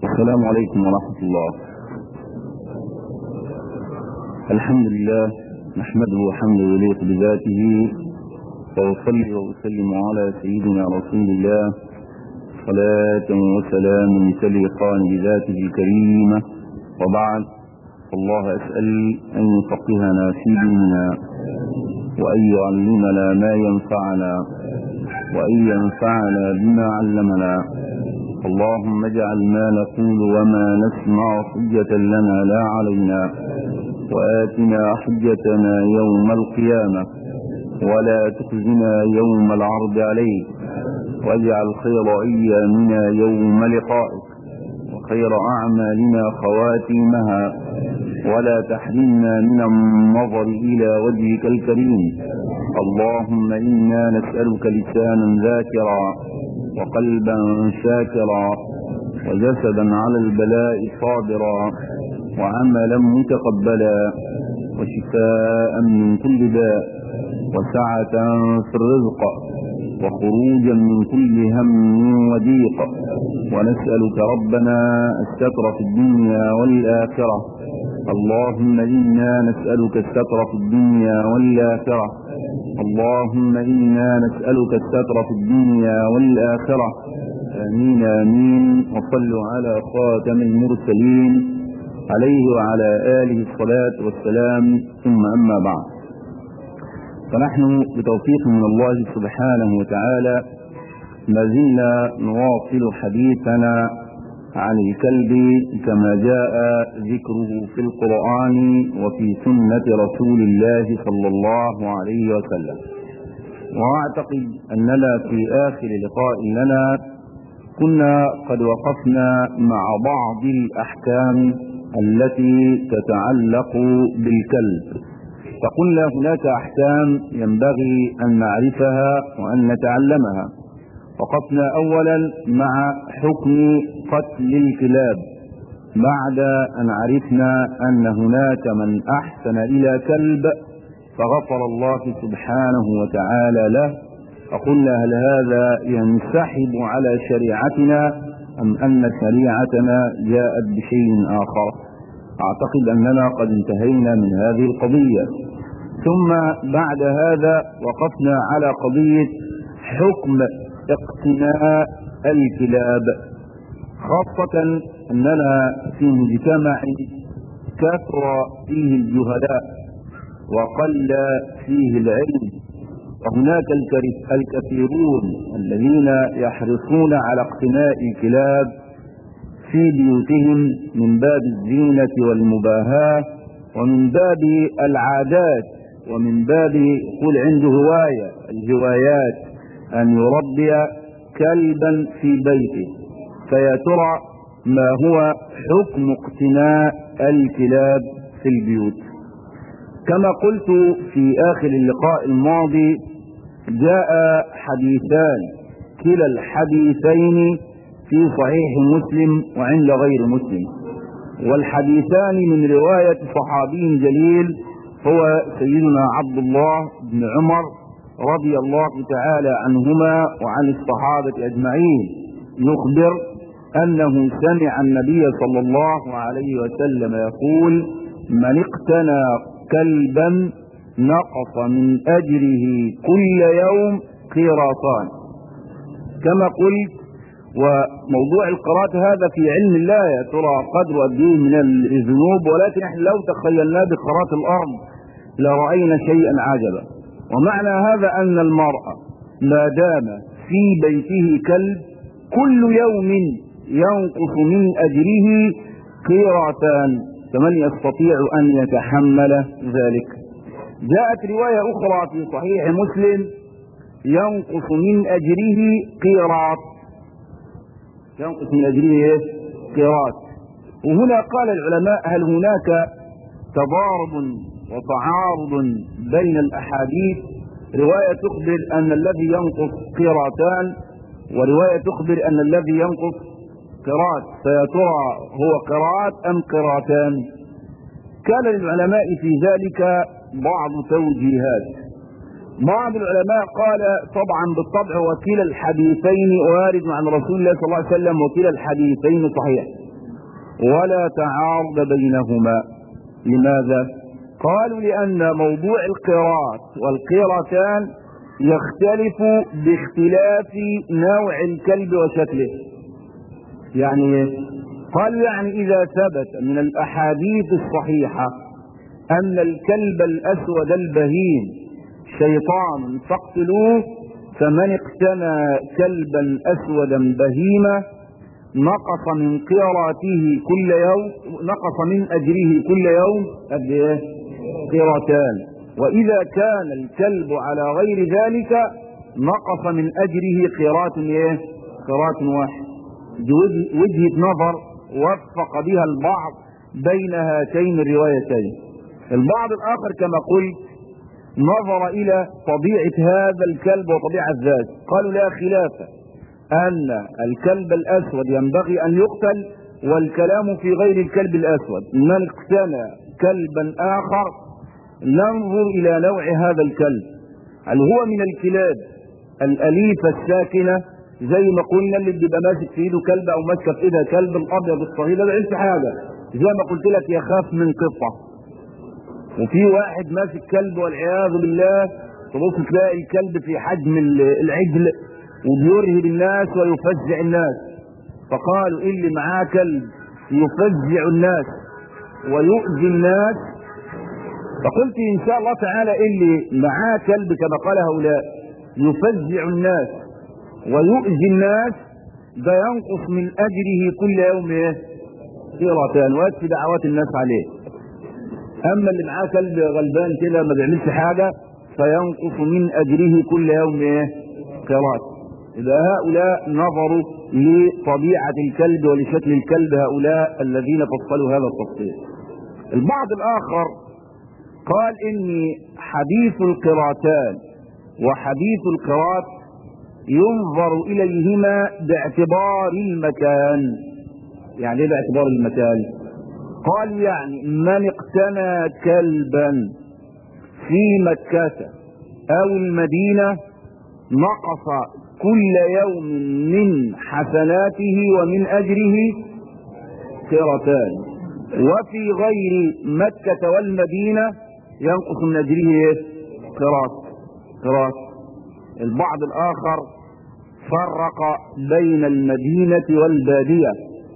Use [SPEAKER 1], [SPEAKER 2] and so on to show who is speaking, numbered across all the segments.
[SPEAKER 1] السلام عليكم ورحمة الله الحمد لله نحمده حمد يليق بذاته وأصلي وأسلم على سيدنا رسول الله صلاة وسلام تليقان بذاته الكريمة وبعد الله أسأل أن يفقهنا في ديننا وأن يعلمنا ما ينفعنا وأن ينفعنا بما علمنا اللهم اجعل ما نقول وما نسمع حجة لنا لا علينا وآتنا حجتنا يوم القيامة ولا تخزنا يوم العرض عليك واجعل خير أيامنا يوم لقائك وخير أعمالنا خواتيمها ولا تحرمنا من النظر إلى وجهك الكريم اللهم إنا نسألك لسانا ذاكرا وقلبا شاكرا وجسدا على البلاء صابرا وعملا متقبلا وشفاء من كل داء وسعة في الرزق وخروجا من كل هم وضيق ونسألك ربنا الستر في الدنيا والآخرة اللهم إنا نسألك الستر في الدنيا والآخرة اللهم إنا نسألك الستر في الدنيا والآخرة آمين آمين وصلوا على خاتم المرسلين عليه وعلى آله الصلاة والسلام ثم أما بعد فنحن بتوفيق من الله سبحانه وتعالى ما زلنا نواصل حديثنا عن الكلب كما جاء ذكره في القرآن وفي سنة رسول الله صلى الله عليه وسلم وأعتقد أننا في آخر لقاء لنا كنا قد وقفنا مع بعض الأحكام التي تتعلق بالكلب فقلنا هناك أحكام ينبغي أن نعرفها وأن نتعلمها وقفنا أولا مع حكم قتل الكلاب بعد أن عرفنا أن هناك من أحسن إلى كلب فغفر الله سبحانه وتعالى له فقلنا هل هذا ينسحب على شريعتنا أم أن شريعتنا جاءت بشيء آخر أعتقد أننا قد انتهينا من هذه القضية ثم بعد هذا وقفنا على قضية حكم اقتناء الكلاب خاصة أننا في مجتمع كثر فيه الجهلاء وقل فيه العلم وهناك الكثيرون الذين يحرصون على اقتناء الكلاب في بيوتهم من باب الزينة والمباهاة ومن باب العادات ومن باب قل عنده هواية الهوايات أن يربي كلبا في بيته فيا ترى ما هو حكم اقتناء الكلاب في البيوت كما قلت في آخر اللقاء الماضي جاء حديثان كلا الحديثين في صحيح مسلم وعند غير مسلم والحديثان من رواية صحابي جليل هو سيدنا عبد الله بن عمر رضي الله تعالى عنهما وعن الصحابة أجمعين يخبر أنه سمع النبي صلى الله عليه وسلم يقول من اقتنى كلبا نقص من أجره كل يوم قيراطان كما قلت وموضوع القراءة هذا في علم الله يا ترى قدر قد ايه من الذنوب ولكن احنا لو تخيلناه بقراءة الأرض لرأينا شيئا عجبا ومعنى هذا أن المرأة ما دام في بيته كلب كل يوم ينقص من أجره قيرتان فمن يستطيع أن يتحمل ذلك جاءت رواية أخرى في صحيح مسلم ينقص من أجره قيراط ينقص من أجره قيراط وهنا قال العلماء هل هناك تضارب وتعارض بين الأحاديث رواية تخبر أن الذي ينقص قيراتان ورواية تخبر أن الذي ينقص قراءات فيا ترى هو قراءات أم قراءتان كان للعلماء في ذلك بعض توجيهات بعض العلماء قال طبعا بالطبع وكلا الحديثين وارد عن رسول الله صلى الله عليه وسلم وكلا الحديثين صحيح ولا تعارض بينهما لماذا قالوا لأن موضوع القراءات والقيرتان يختلف باختلاف نوع الكلب وشكله يعني قال يعني إذا ثبت من الأحاديث الصحيحة أن الكلب الأسود البهيم شيطان فاقتلوه فمن اقتنى كلبا أسودا بهيما نقص من قيراته كل يوم نقص من أجره كل يوم قد ايه قيرتان وإذا كان الكلب على غير ذلك نقص من أجره قيرات ايه قيرات واحد دي وجهة نظر وفق بها البعض بين هاتين الروايتين البعض الآخر كما قلت نظر إلى طبيعة هذا الكلب وطبيعة ذات قالوا لا خلاف أن الكلب الأسود ينبغي أن يقتل والكلام في غير الكلب الأسود من اقتنى كلبا آخر ننظر إلى نوع هذا الكلب هل هو من الكلاب الأليفة الساكنة زي ما قلنا اللي بيبقى ماسك في ايده كلب او ماسكه في ايدها كلب الابيض الصغير ده ما حاجه زي ما قلت لك يخاف من قطه وفي واحد ماسك كلب والعياذ بالله تبص تلاقي الكلب في حجم العجل وبيرهب الناس ويفزع الناس فقالوا اللي معاه كلب يفزع الناس ويؤذي الناس فقلت ان شاء الله تعالى اللي معاه كلب كما قال هؤلاء يفزع الناس ويؤذي الناس ده ينقص من اجره كل يوم ايه قيرتان ويكفي دعوات الناس عليه اما اللي معاه كلب غلبان كده ما بيعملش حاجه فينقص من اجره كل يوم ايه قيرات اذا هؤلاء نظروا لطبيعه الكلب ولشكل الكلب هؤلاء الذين فصلوا هذا التفصيل البعض الاخر قال ان حديث القراتان وحديث القرات ينظر اليهما باعتبار المكان يعني ايه باعتبار المكان قال يعني من اقتنى كلبا في مكة او المدينة نقص كل يوم من حسناته ومن اجره قرتان وفي غير مكة والمدينة ينقص من اجره ايه قراط قراط البعض الاخر فرق بين المدينة والبادية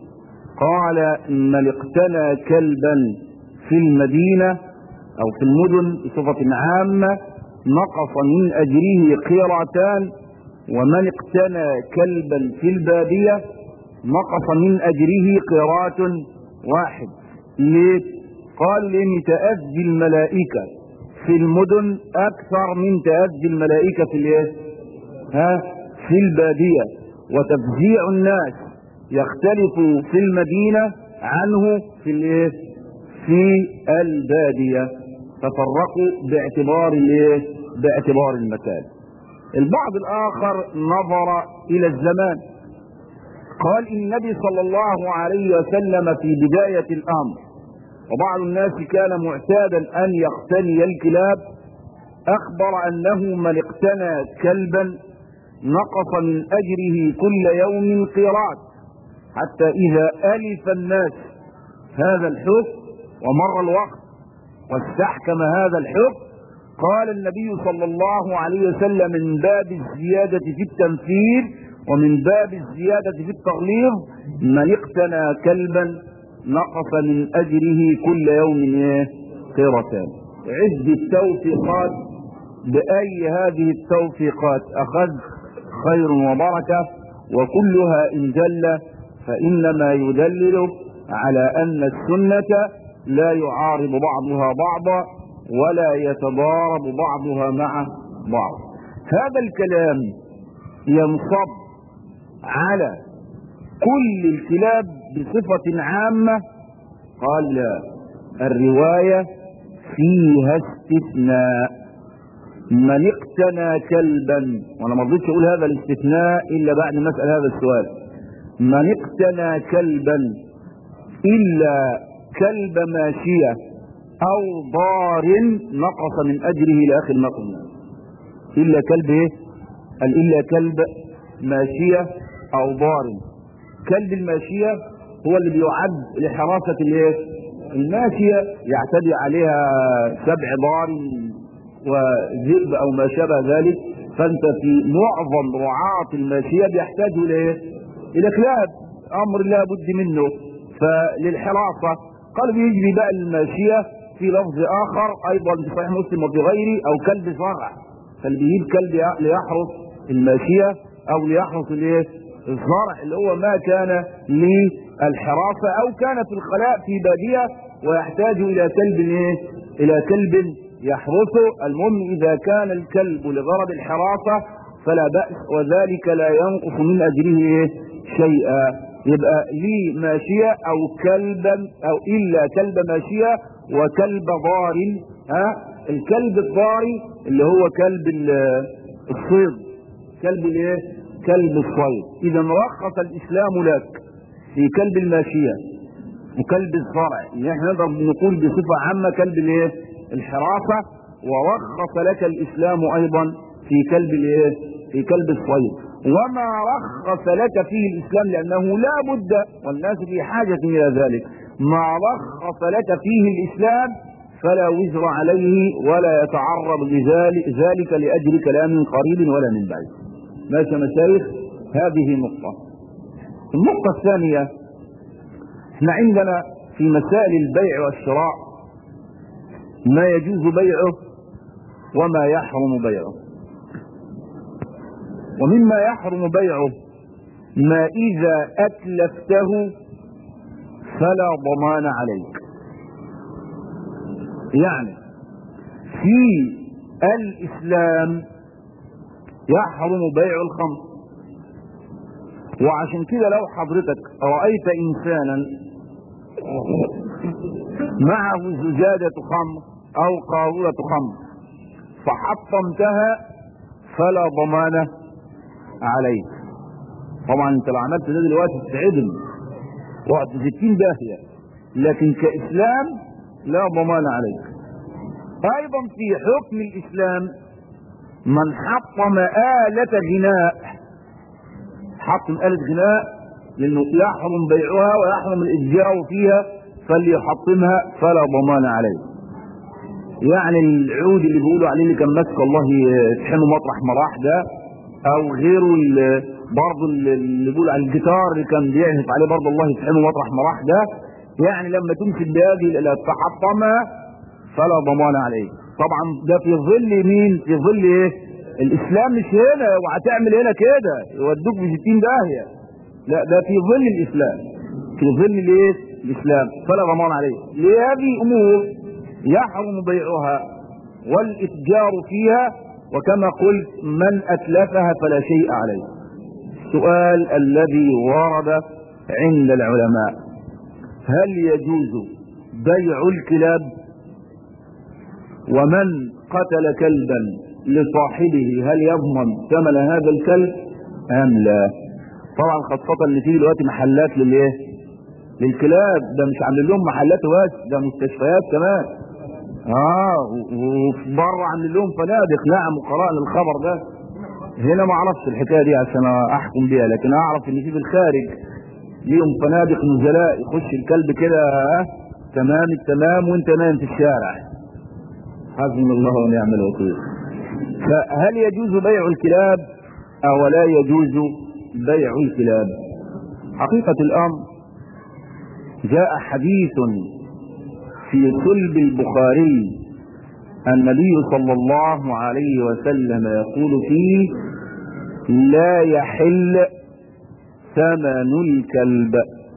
[SPEAKER 1] قال من اقتنى كلبا في المدينة او في المدن بصفة عامة نقص من اجره قيرتان ومن اقتنى كلبا في البادية نقص من اجره قيرات واحد ليه قال لان تأذي الملائكة في المدن اكثر من تأذي الملائكة في الايه ها في البادية وتفزيع الناس يختلف في المدينة عنه في الايه في البادية تفرقوا باعتبار الايه باعتبار المكان البعض الاخر نظر الى الزمان قال ان النبي صلى الله عليه وسلم في بداية الامر وبعض الناس كان معتادا ان يقتني الكلاب اخبر انه من اقتنى كلبا نقص من اجره كل يوم قيراط حتى اذا الف الناس هذا الحكم ومر الوقت واستحكم هذا الحكم قال النبي صلى الله عليه وسلم من باب الزيادة في التنفيذ ومن باب الزيادة في التغليظ من اقتنى كلبا نقص من اجره كل يوم قيرتان عد التوفيقات بأي هذه التوفيقات أخذ خير وبركة وكلها إن جل فإنما يدلل على أن السنة لا يعارض بعضها بعضا ولا يتضارب بعضها مع بعض هذا الكلام ينصب على كل الكلاب بصفة عامة قال لا الرواية فيها استثناء من اقتنى كلبا وانا ما رضيتش اقول هذا الاستثناء الا بعد ما اسال هذا السؤال من اقتنى كلبا الا كلب ماشيه او ضار نقص من اجره الى اخر ما قلنا الا كلب ايه قال الا كلب ماشيه او ضار كلب الماشيه هو اللي بيعد لحراسة الايه الماشية يعتدي عليها سبع ضاري وذئب او ما شابه ذلك فانت في معظم رعاة الماشية بيحتاجوا الى الى كلاب امر لا بد منه فللحراسة قال بيجري بقى الماشية في لفظ اخر ايضا في صحيح مسلم وفي غيره او كلب صرع فاللي بيجيب كلب ليحرس الماشية او ليحرس الايه الزرع اللي هو ما كان للحراسة او كان في الخلاء في بادية ويحتاج الى كلب ايه الى كلب يحرسه المهم اذا كان الكلب لغرض الحراسة فلا بأس وذلك لا ينقص من اجره ايه شيئا يبقى لي ماشية او كلبا او الا كلب ماشية وكلب ضار ها الكلب الضاري اللي هو كلب الصيد كلب الايه كلب الصيد اذا رخص الاسلام لك في كلب الماشية وكلب الزرع يعني احنا نقدر نقول بصفة عامة كلب الايه الحراسة ورخص لك الاسلام ايضا في كلب الايه في كلب الصيد وما رخص لك فيه الاسلام لانه لا بد والناس في حاجة الى ذلك ما رخص لك فيه الاسلام فلا وزر عليه ولا يتعرض لذلك ذلك لاجل كلام قريب ولا من بعيد ماشي يا مشايخ هذه نقطة النقطة الثانية احنا عندنا في مسائل البيع والشراء ما يجوز بيعه وما يحرم بيعه ومما يحرم بيعه ما إذا أتلفته فلا ضمان عليك يعني في الإسلام يحرم بيع الخمر وعشان كده لو حضرتك رأيت إنسانا معه زجاجة خمر أو قارورة خمر فحطمتها فلا ضمان عليك طبعا انت لو عملت ده دلوقتي تتعدم وقت 60 داهية لكن كإسلام لا ضمان عليك أيضا في حكم الإسلام من حطم آلة غناء حطم آلة غناء لأنه يحرم بيعها ويحرم الإتجار فيها فليحطمها فلا ضمان عليه يعني العود اللي بيقولوا عليه اللي كان ماسك الله يتحمه مطرح مراح ده او غيره برضه اللي بيقولوا على الجيتار اللي كان بيعزف عليه برضه الله يتحمه مطرح مراح ده يعني لما تمسك بهذه الالات تحطمها فلا ضمان عليه طبعا ده في ظل مين في ظل ايه الاسلام مش هنا وهتعمل هنا كده يودوك ب 60 داهيه لا ده في ظل الاسلام في ظل الايه الاسلام فلا ضمان عليه لهذه امور يحرم بيعها والاتجار فيها وكما قلت من اتلفها فلا شيء عليه السؤال الذي ورد عند العلماء هل يجوز بيع الكلاب ومن قتل كلبا لصاحبه هل يضمن ثمن هذا الكلب ام لا طبعا خاصة ان في دلوقتي محلات للايه للكلاب ده مش عاملين لهم محلات بس ده مستشفيات كمان اه وفي بره عاملين لهم فنادق نعم وقرانا الخبر ده هنا ما اعرفش الحكايه دي عشان احكم بيها لكن اعرف ان في بالخارج ليهم فنادق نزلاء يخش الكلب كده آه تمام التمام وانت نايم في الشارع حسبنا الله ونعم الوكيل فهل يجوز بيع الكلاب او لا يجوز بيع الكلاب حقيقة الامر جاء حديث في صلب البخاري النبي صلى الله عليه وسلم يقول فيه لا يحل ثمن الكلب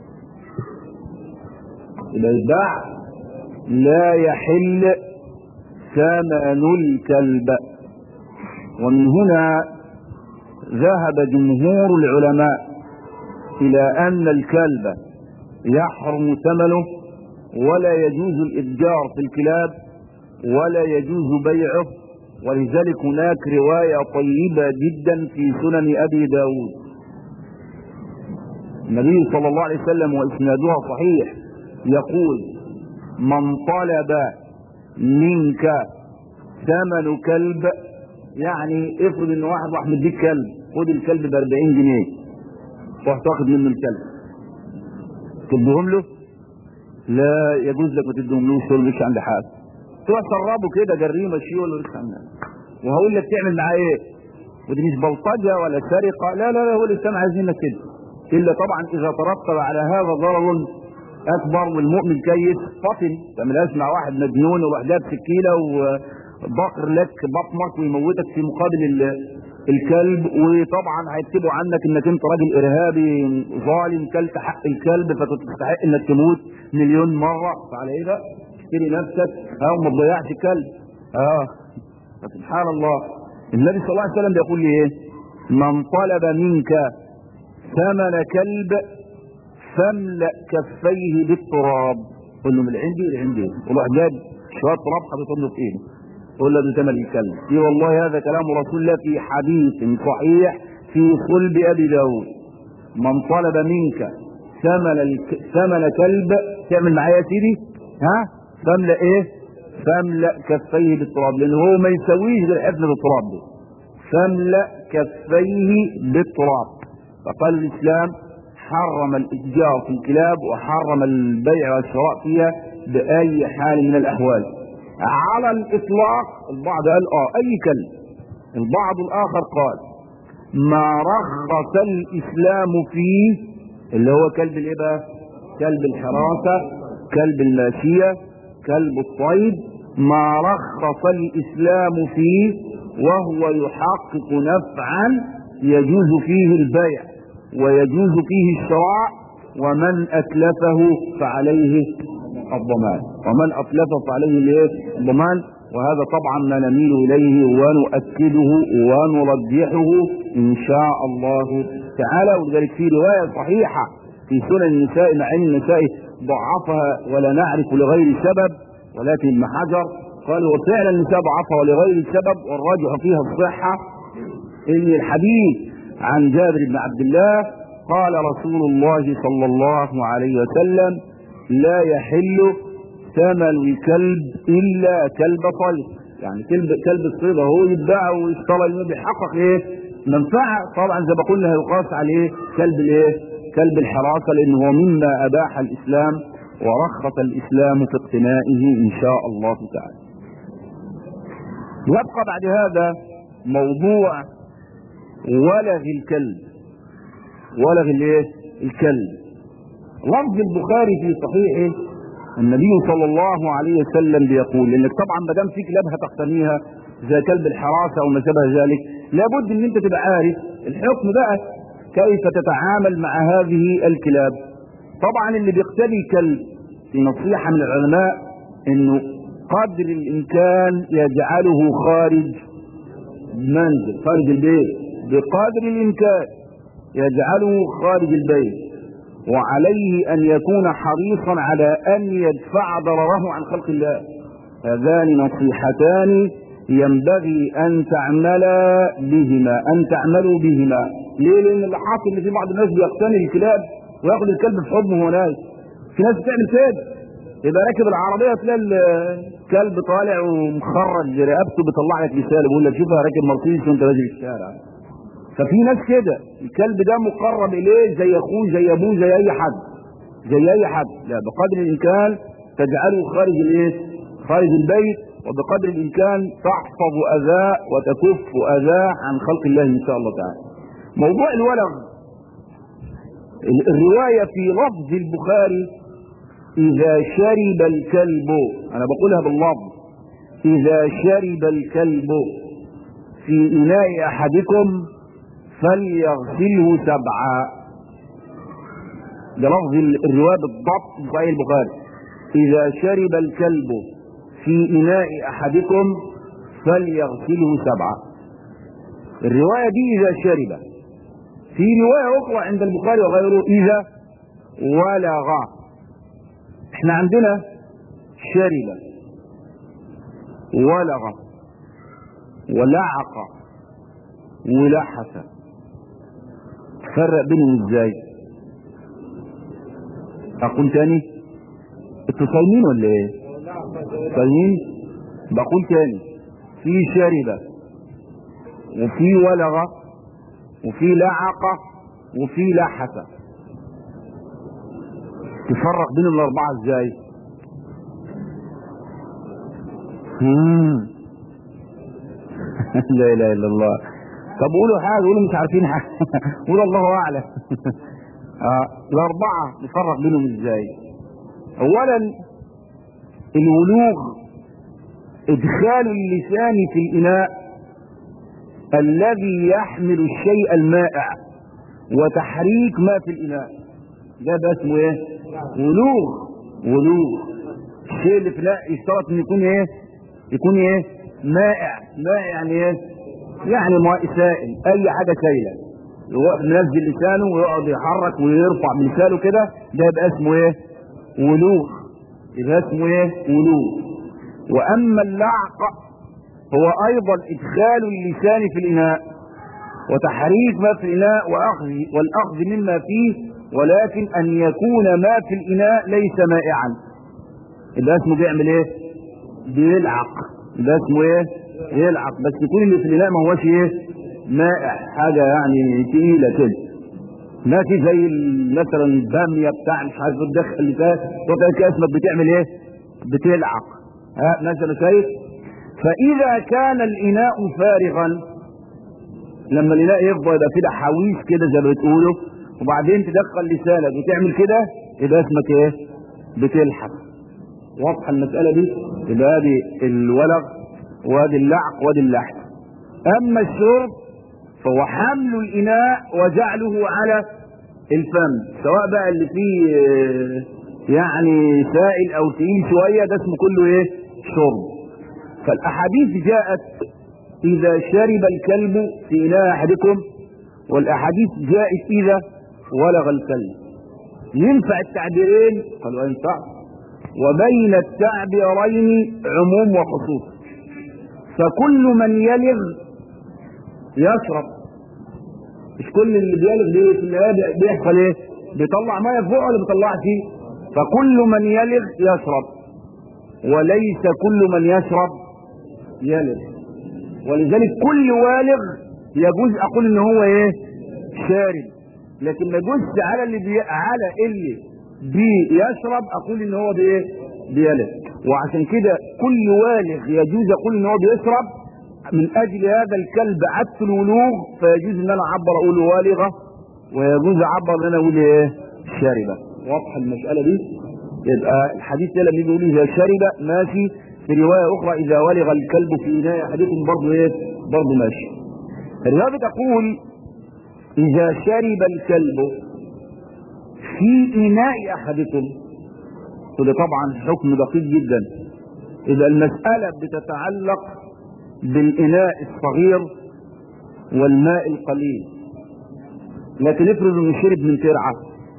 [SPEAKER 1] إذا يتباع لا يحل ثمن الكلب ومن هنا ذهب جمهور العلماء إلى أن الكلب يحرم ثمنه ولا يجوز الإتجار في الكلاب ولا يجوز بيعه ولذلك هناك رواية طيبة جدا في سنن أبي داود النبي صلى الله عليه وسلم وإسنادها صحيح يقول من طلب منك ثمن كلب يعني افرض ان واحد راح مديك كلب خد الكلب ب 40 جنيه تروح تاخد منه الكلب تديهم له لا يجوز لك ما تديهم له تقول مش عند حاجه تروح تسربه كده جريه مشيه ولا مش عندنا وهقول لك تعمل معاه ايه ودي مش بلطجه ولا سرقه لا لا لا هو الاسلام عايز منك كده الا طبعا اذا ترتب على هذا ضرر اكبر والمؤمن كيس فطن تعملهاش مع واحد مجنون وواحد جاب سكينه وبقر لك بطنك ويموتك في مقابل ال- الكلب وطبعا هيكتبوا عنك انك انت راجل ارهابي ظالم كلت حق الكلب فتستحق انك تموت مليون مره فعلى ايه بقى؟ اشتري نفسك ها وما تضيعش الكلب اه سبحان الله النبي صلى الله عليه وسلم بيقول لي ايه؟ من طلب منك ثمن كلب فاملأ كفيه بالتراب قل له من عندي لعندي وروح جاب شويه تراب حاططهم له في ايده قول له ده ثمن الكلب اي والله هذا كلام رسول الله في حديث صحيح في صلب ابي داود من طلب منك ثمن الك... ثمن كلب تعمل معايا يا سيدي ها فاملأ ايه فاملأ كفيه بالتراب لان هو ما يسويش غير حفظ التراب ده فاملأ كفيه بالتراب فقال الاسلام حرم الاتجار في الكلاب وحرم البيع والشراء فيها باي حال من الاحوال على الاطلاق البعض قال اه اي كلب البعض الاخر قال ما رخص الاسلام فيه اللي هو كلب الايه بقى كلب الحراسه كلب الماشيه كلب الصيد ما رخص الاسلام فيه وهو يحقق نفعا يجوز فيه البيع ويجوز فيه الشراء ومن اتلفه فعليه الضمان ومن اتلفه فعليه الايه الضمان وهذا طبعا ما نميل اليه ونؤكده ونرجحه ان شاء الله تعالى ولذلك في روايه صحيحه في سنن النساء مع ان النساء ضعفها ولا نعرف لغير سبب ولكن ابن حجر قال وفعلا النساء ضعفها لغير سبب والراجح فيها الصحه ان الحديث عن جابر بن عبد الله قال رسول الله صلى الله عليه وسلم لا يحل ثمن الكلب الا كلب صيد يعني كلب كلب الصيد هو يتباع ويشترى انه بيحقق ايه منفعه طبعا زي ما قلنا هيقاس عليه كلب الايه كلب الحراسه لانه هو مما اباح الاسلام ورخص الاسلام في اقتنائه ان شاء الله تعالى يبقى بعد هذا موضوع ولغ الكلب ولغ الايه الكلب لفظ البخاري في صحيحه النبي صلى الله عليه وسلم بيقول لانك طبعا ما دام في كلاب هتقتنيها زي كلب الحراسه او ما شابه ذلك لابد ان انت تبقى عارف الحكم بقى كيف تتعامل مع هذه الكلاب طبعا اللي بيقتني كلب في نصيحه من العلماء انه قدر الامكان يجعله خارج منزل خارج البيت بقدر الامكان يجعله خارج البيت وعليه ان يكون حريصا على ان يدفع ضرره عن خلق الله هذان نصيحتان ينبغي ان تعملا بهما ان تعملوا بهما ليه لان اللي حاصل ان في بعض الناس بيقتني الكلاب وياخد الكلب في حضنه وهو نايم في ناس بتعمل كده يبقى راكب العربيه تلاقي الكلب طالع ومخرج رقبته بيطلع لك رساله بيقول لك شوفها راكب مرسيدس وانت ماشي في الشارع ففي ناس كده الكلب ده مقرب اليه زي اخوه زي ابوه زي اي حد زي اي حد لا بقدر الامكان تجعله خارج الايه خارج البيت وبقدر الامكان تحفظ اذاه وتكف اذاه عن خلق الله ان شاء الله تعالى موضوع الولغ الروايه في لفظ البخاري اذا شرب الكلب انا بقولها باللفظ اذا شرب الكلب في اناء احدكم فليغسله سبعا ده لفظ الرواية بالضبط في صحيح البخاري إذا شرب الكلب في إناء أحدكم فليغسله سبعا الرواية دي إذا شرب في رواية أخرى عند البخاري وغيره إذا ولغ احنا عندنا شرب ولغ ولعق ولحس فرق بينهم ازاي اقول تاني انتوا صايمين ولا ايه صايمين بقول تاني في شرب وفي ولغ وفي لعق وفي لحس تفرق بين الاربعه ازاي مم. لا اله الا الله طب قولوا حاجه قولوا مش عارفين حاجه قولوا الله اعلم آه. الاربعه نفرق بينهم ازاي اولا الولوغ ادخال اللسان في الاناء الذي يحمل الشيء المائع وتحريك ما في الاناء ده ده اسمه ايه ولوغ ولوغ الشيء اللي في الاناء يشترط ان يكون ايه يكون ايه مائع مائع يعني ايه يعني ماء سائل اي حاجه سائله يوقف منزل لسانه ويقعد يحرك ويرفع بلسانه كده ده يبقى اسمه ايه ولوغ يبقى اسمه ايه ولوغ واما اللعق هو ايضا ادخال اللسان في الاناء وتحريك ما في الاناء واخذ والاخذ مما فيه ولكن ان يكون ما في الاناء ليس مائعا يبقى اسمه بيعمل ايه بيلعق يبقى اسمه ايه يلعق بس يكون اللي في الاناء ما هوش ايه مائع حاجه يعني تقيله كده ماشي زي مثلا الباميه بتاع مش عارف تدخل اللي فات تقعد كده اسمك بتعمل ايه بتلعق ها مثلا شايف فاذا كان الاناء فارغا لما الاناء يفضل يبقى كده حويس كده زي ما بتقولوا وبعدين تدخل لسانك وتعمل كده يبقى اسمك ايه بتلحق واضحه المساله دي يبقى ادي الولغ وادي اللعق وادي اللحم اما الشرب فهو حمل الاناء وجعله على الفم سواء بقى اللي فيه يعني سائل او تقيل شويه ده اسمه كله ايه شرب فالاحاديث جاءت اذا شرب الكلب في اناء احدكم والاحاديث جاءت اذا ولغ الكلب ينفع التعبيرين قالوا ينفع وبين التعبيرين عموم وخصوص فكل من يلغ يشرب مش كل اللي بيلغ دي في النهايه بيحصل ايه بيطلع ميه فوق ولا بيطلعش فكل من يلغ يشرب وليس كل من يشرب يلغ ولذلك كل والغ يجوز اقول ان هو ايه شارب لكن ما يجوزش على اللي بي... على اللي بيشرب اقول ان هو بايه بيلغ وعشان كده كل والغ يجوز اقول ان هو بيشرب من اجل هذا الكلب عدت الولوغ فيجوز ان انا اعبر اقول والغه ويجوز اعبر ان انا اقول ايه شاربه واضحه المساله دي يبقى الحديث ده لما يجي يقول اذا شرب ماشي في روايه اخرى اذا ولغ الكلب في اناء احدكم برضه ايه برضه ماشي الروايه بتقول اذا شرب الكلب في اناء احدكم وده طبعا حكم دقيق جدا اذا المساله بتتعلق بالاناء الصغير والماء القليل لكن افرض انه شرب من ترعه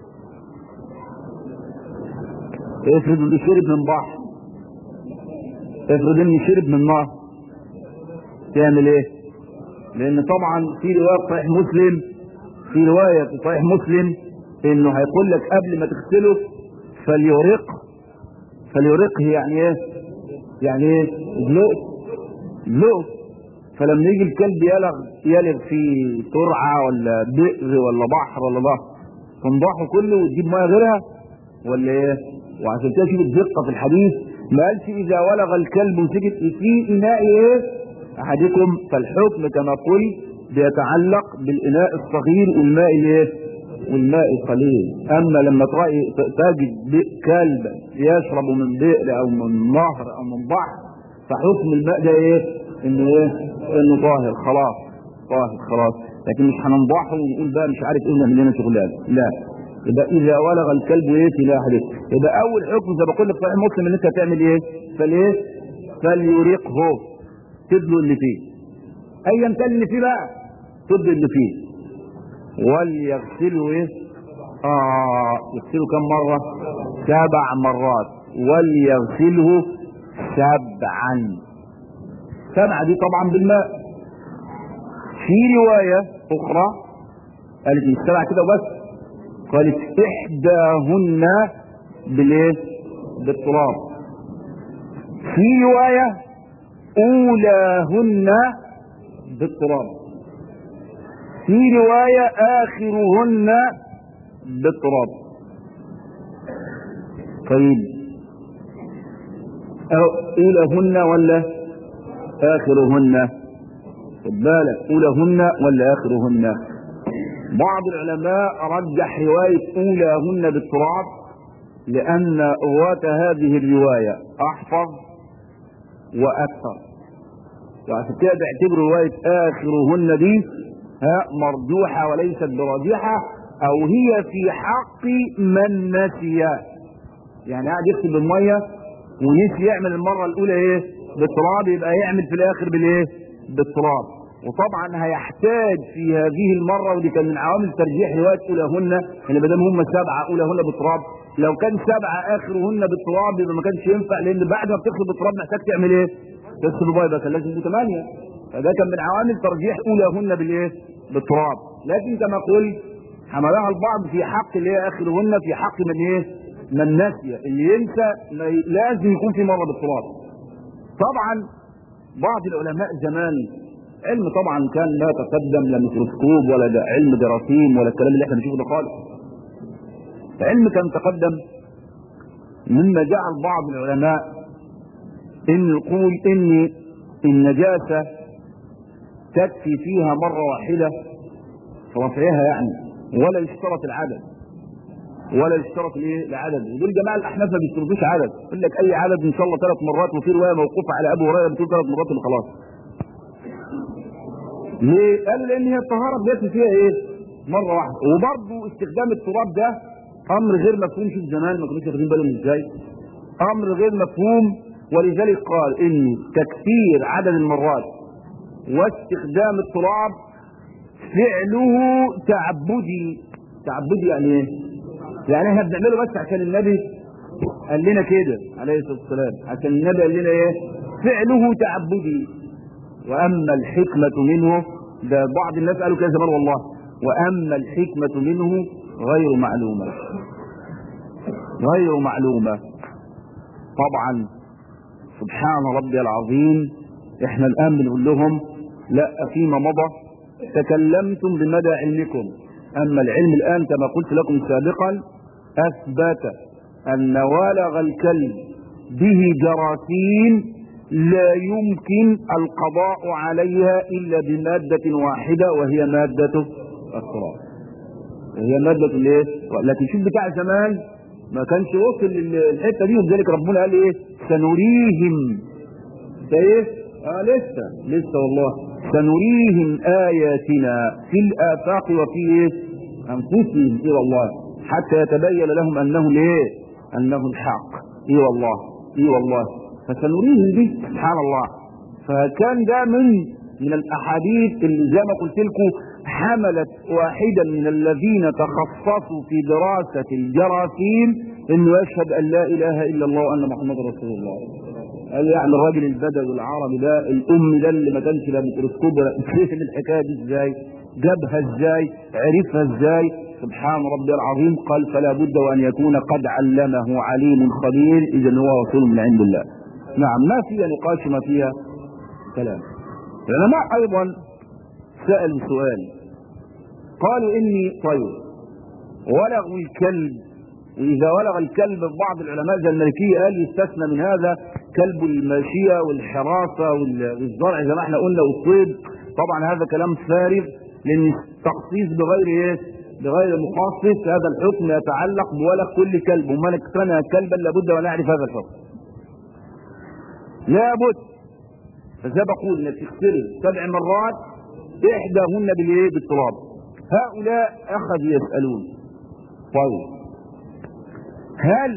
[SPEAKER 1] افرض انه شرب من بحر افرض انه شرب من نهر تعمل ايه لان طبعا في روايه في صحيح مسلم في روايه في صحيح مسلم انه هيقول لك قبل ما تغسله فليرق فليرقه يعني ايه يعني ايه ادلقه ادلقه فلما يجي الكلب يلغ يلغ في ترعه ولا بئر ولا بحر ولا ضهر تنضحه كله وتجيب ميه غيرها ولا ايه وعشان كده شوف الدقه في الحديث ما قالش اذا ولغ الكلب وسكت في اناء ايه احدكم فالحكم كما قلت بيتعلق بالاناء الصغير والماء الايه والماء القليل اما لما تراي تجد كلب يشرب من بئر او من نهر او من بحر فحكم الماء ده ايه انه ايه انه طاهر خلاص طاهر خلاص لكن مش هننضحه ونقول بقى مش عارف ايه ونعمل لنا شغلانه لا يبقى اذا ولغ الكلب ايه في لاحده يبقى اول حكم زي ما بقول لك صحيح مسلم ان انت هتعمل ايه فالايه فليريقه تدلو اللي فيه ايا كان اللي فيه بقى تدلو اللي فيه وليغسله ايه اه يغسله كم مره سبع مرات وليغسله سبعا سبعة دي طبعا بالماء في رواية أخرى قالت مش سبعة كده وبس قالت إحداهن بالإيه؟ بالتراب في رواية أولاهن بالتراب في رواية آخرهن بالتراب طيب أولهن ولا آخرهن خد بالك أولهن ولا آخرهن بعض العلماء رجح رواية أولهن بالتراب لأن رواة هذه الرواية أحفظ وأكثر وعشان كده بيعتبر رواية آخرهن دي ها مرجوحة وليست براجحة أو هي في حق من نسي يعني قاعد يكتب بالمية ونسي يعمل المرة الأولى إيه بالتراب يبقى يعمل في الآخر بالإيه بالتراب وطبعا هيحتاج في هذه المرة ودي كان من عوامل ترجيح رواية أولهن يعني ما دام هم سبعة أولهن بالتراب لو كان سبعة آخرهن بالتراب يبقى ما كانش ينفع لأن بعد ما بتغسل بالتراب محتاج تعمل إيه؟ تغسل بيضة كان لازم يبقوا ثمانية فده كان من عوامل ترجيح أولهن بالإيه؟ بالتراب لكن كما قلت حملها البعض في حق اللي هي آخرهن في حق من إيه؟ من نسي اللي ينسى لازم يكون في مرة بالتراب طبعا بعض العلماء زمان علم طبعا كان لا تقدم لا ميكروسكوب ولا ده علم جراثيم ولا الكلام اللي احنا بنشوفه ده خالص علم كان تقدم مما جعل بعض العلماء ان يقول ان النجاسة تكفي فيها مرة واحدة في رفعها يعني ولا يشترط العدد ولا يشترط الايه العدد ودول جماعه الاحناف ما بيشترطوش عدد يقول لك اي عدد ان شاء الله ثلاث مرات وفي روايه موقوفه على ابو هريره بتقول ثلاث مرات وخلاص ليه؟ قال لان هي الطهاره بيكفي فيها ايه؟ مره واحده وبرضه استخدام التراب ده امر غير مفهوم شوف زمان ما كانوش واخدين بالهم ازاي امر غير مفهوم ولذلك قال ان تكثير عدد المرات واستخدام التراب فعله تعبدي تعبدي يعني ايه؟ يعني احنا بنعمله بس عشان النبي قال لنا كده عليه الصلاه والسلام عشان النبي قال لنا ايه؟ فعله تعبدي واما الحكمه منه ده بعض الناس قالوا كده زمان والله واما الحكمه منه غير معلومه غير معلومه طبعا سبحان ربي العظيم احنا الان بنقول لهم لا فيما مضى تكلمتم بمدى علمكم اما العلم الان كما قلت لكم سابقا اثبت ان والغ الكلب به جراثيم لا يمكن القضاء عليها الا بمادة واحدة وهي مادة التراب هي مادة الايه لكن شوف بتاع زمان ما كانش وصل للحته دي ولذلك ربنا قال ايه سنريهم ده ايه اه لسه لسه والله سنريهم اياتنا في الافاق وفي ايه انفسهم ايه والله حتى يتبين لهم انه ايه انه الحق ايه والله ايه والله فسنريهم دي سبحان الله فكان ده من من الاحاديث اللي زي ما قلت لكم حملت واحدا من الذين تخصصوا في دراسة الجراثيم انه يشهد ان لا اله الا الله وان محمد رسول الله قال يعني الراجل البدوي العربي ده الام ده اللي ما كانش لا ميكروسكوب ولا فهم الحكايه دي ازاي جابها ازاي عرفها ازاي سبحان ربي العظيم قال فلا بد وان يكون قد علمه عليم خبير اذا هو رسول من عند الله نعم ما فيها نقاش ما فيها كلام العلماء ايضا سألوا سؤال قالوا اني طيب ولغ الكلب واذا ولغ الكلب بعض العلماء زي المالكيه قال يستثنى من هذا كلب الماشيه والحراسه والزرع زي ما احنا قلنا والصيد طبعا هذا كلام فارغ لان التخصيص بغير ايه؟ بغير مخصص هذا الحكم يتعلق بولغ كل كلب ومن اقتنى كلبا لابد وان يعرف هذا الحكم. لابد فزي بقول انك تغسله سبع مرات احداهن بالايه؟ بالتراب. هؤلاء اخذوا يسالون طيب هل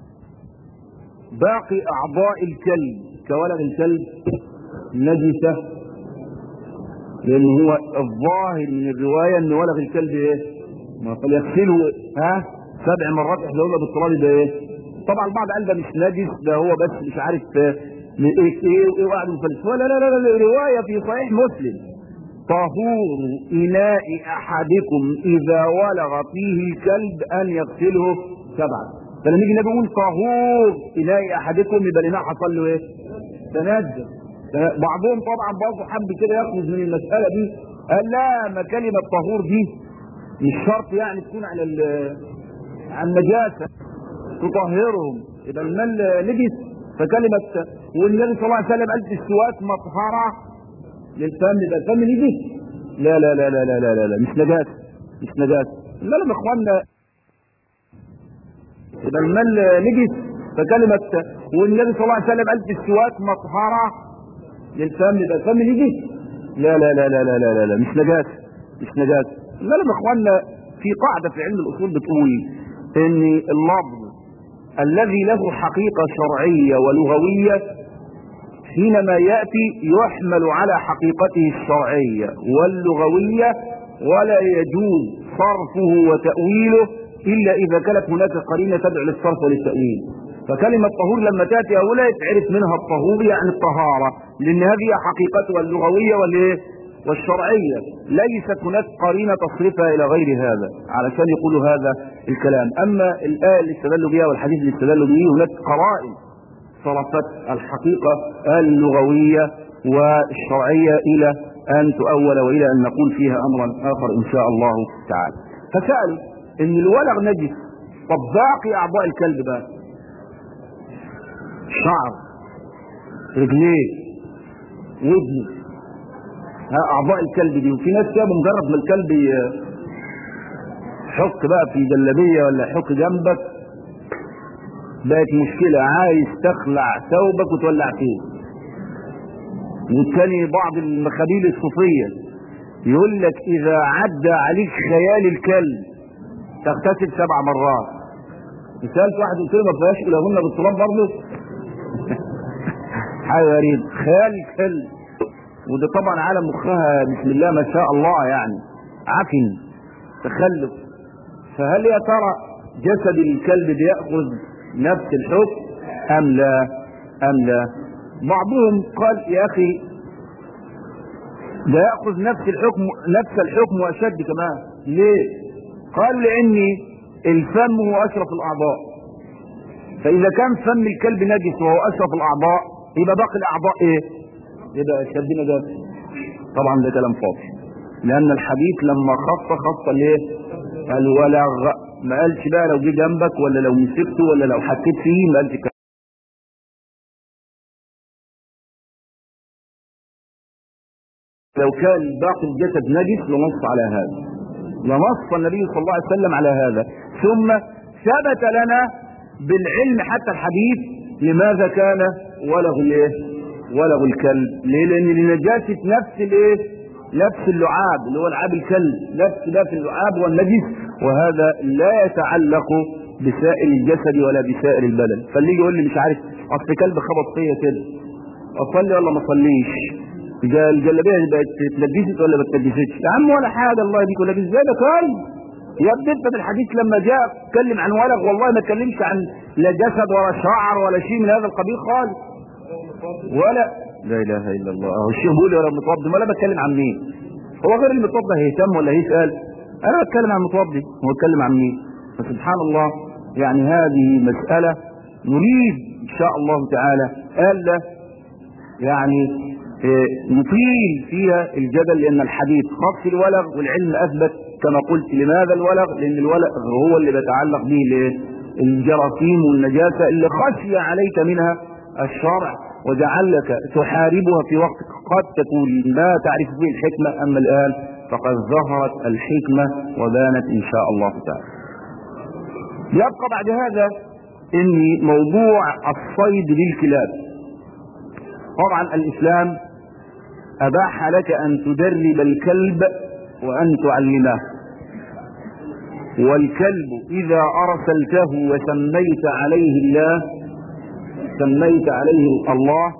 [SPEAKER 1] باقي اعضاء الكلب كولد الكلب نجسة لان هو الظاهر من الرواية ان ولغ الكلب ايه ما فليغسله ها سبع مرات احداهن بالتراب ده ايه طبعا البعض قال ده مش نجس ده هو بس مش عارف ايه ايه ايه وقعد مفلسفه لا لا لا لا رواية في صحيح مسلم طهور إناء أحدكم إذا ولغ فيه الكلب أن يغسله سبعا فلما يجي النبي يقول طهور إناء أحدكم يبقى الإناء حصل له إيه؟ تنجس بعضهم طبعا برضه حب كده يخرج من المسألة دي قال لا ما كلمة طهور دي مش شرط يعني تكون على على النجاسة تطهرهم يبقى المال نجس فكلمة والنبي صلى الله عليه وسلم قال السواك مطهرة للفم يبقى الفم نجس لا لا لا لا لا لا لا, لا. مش نجاسة مش نجاسة المال يا اخوانا يبقى المال نجس فكلمة والنبي صلى الله عليه وسلم قال السواك مطهرة للفم يبقى الفم نجس لا لا لا لا لا لا لا, لا. مش نجاسة مش نجاسة المال يا اخوانا في قاعدة في علم الأصول بتقول إن اللفظ الذي له حقيقة شرعية ولغوية حينما يأتي يحمل على حقيقته الشرعية واللغوية ولا يجوز صرفه وتأويله إلا إذا كانت هناك قرينة تدعو للصرف وللتأويل فكلمة طهور لما تأتي أولا يتعرف منها الطهور يعني الطهارة لأن هذه حقيقتها اللغوية والإيه؟ والشرعية ليست هناك قرينة تصرفها إلى غير هذا علشان يقولوا هذا الكلام أما الآية اللي استدلوا بها والحديث اللي استدلوا به هناك قرائن صرفت الحقيقة اللغوية والشرعية إلى أن تؤول وإلى أن نقول فيها أمرا آخر إن شاء الله تعالى فسألوا إن الولغ نجس طب باقي أعضاء الكلب بقى شعر رجليه ودنه اعضاء الكلب دي وفي ناس كده مجرد ما الكلب يحك بقى في جلابيه ولا يحك جنبك بقت مشكله عايز تخلع ثوبك وتولع فيه والتاني بعض المخابيل الصوفيه يقول لك اذا عدى عليك خيال الكلب تغتسل سبع مرات سالت واحد قلت له ما فيهاش الهن بالتراب برضه حاجه غريب خيال الكلب وده طبعا على مخها بسم الله ما شاء الله يعني عفن تخلف فهل يا ترى جسد الكلب بيأخذ نفس الحكم أم لا أم لا بعضهم قال يا أخي ده يأخذ نفس الحكم نفس الحكم وأشد كمان ليه قال لأن الفم هو أشرف الأعضاء فإذا كان فم الكلب نجس وهو أشرف الأعضاء يبقى باقي الأعضاء إيه يبقى الشاب نجاسة طبعا ده كلام فاضي لان الحديث لما خص خص ليه الولغ ما قالش بقى لو جه جنبك ولا لو مسكته ولا لو حكيت فيه ما قالش كده لو كان باقي الجسد نجس لنص على هذا لنص النبي صلى الله عليه وسلم على هذا ثم ثبت لنا بالعلم حتى الحديث لماذا كان ولغ الايه ولغ الكلب ليه لان لنجاسة نفس الايه نفس اللعاب اللي هو لعاب الكلب نفس ده في اللعاب والنجس وهذا لا يتعلق بسائر الجسد ولا بسائر البدن فاللي يقول لي مش عارف اصل كلب خبط فيا كده اصلي ولا ما اصليش الجلابيه بقت اتلبست ولا ما اتلبستش يا عم ولا حاجه الله يديك ولا ازاي ده كلب يا ابني انت في الحديث لما جاء اتكلم عن ولغ والله ما اتكلمش عن لا جسد ولا شعر ولا شيء من هذا القبيل خالص ولا لا اله الا الله اهو الشيخ بيقول ولا متوضي ولا بتكلم عن مين هو غير المتوضي هيهتم ولا هيسال انا بتكلم عن المتوضي هو بتكلم عن مين فسبحان الله يعني هذه مسألة نريد ان شاء الله تعالى الا يعني نطيل فيها الجدل لان الحديث خاص الولغ والعلم اثبت كما قلت لماذا الولغ لان الولغ هو اللي بيتعلق به الجراثيم والنجاسة اللي خشي عليك منها الشرع وجعلك تحاربها في وقت قد تكون لا تعرف به الحكمة أما الآن فقد ظهرت الحكمة وبانت إن شاء الله تعالى يبقى بعد هذا إن موضوع الصيد للكلاب طبعا الإسلام أباح لك أن تدرب الكلب وأن تعلمه والكلب إذا أرسلته وسميت عليه الله سميت عليه الله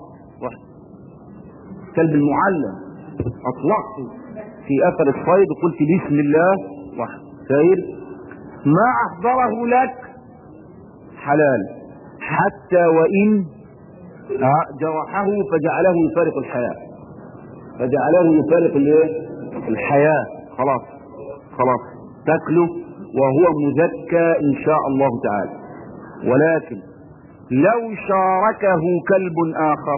[SPEAKER 1] كلب المعلم اطلقت في اثر الصيد قلت بسم الله سير ما احضره لك حلال حتى وان جرحه فجعله يفارق الحياة فجعله يفارق الايه الحياة خلاص خلاص تاكله وهو مزكى ان شاء الله تعالى ولكن لو شاركه كلب اخر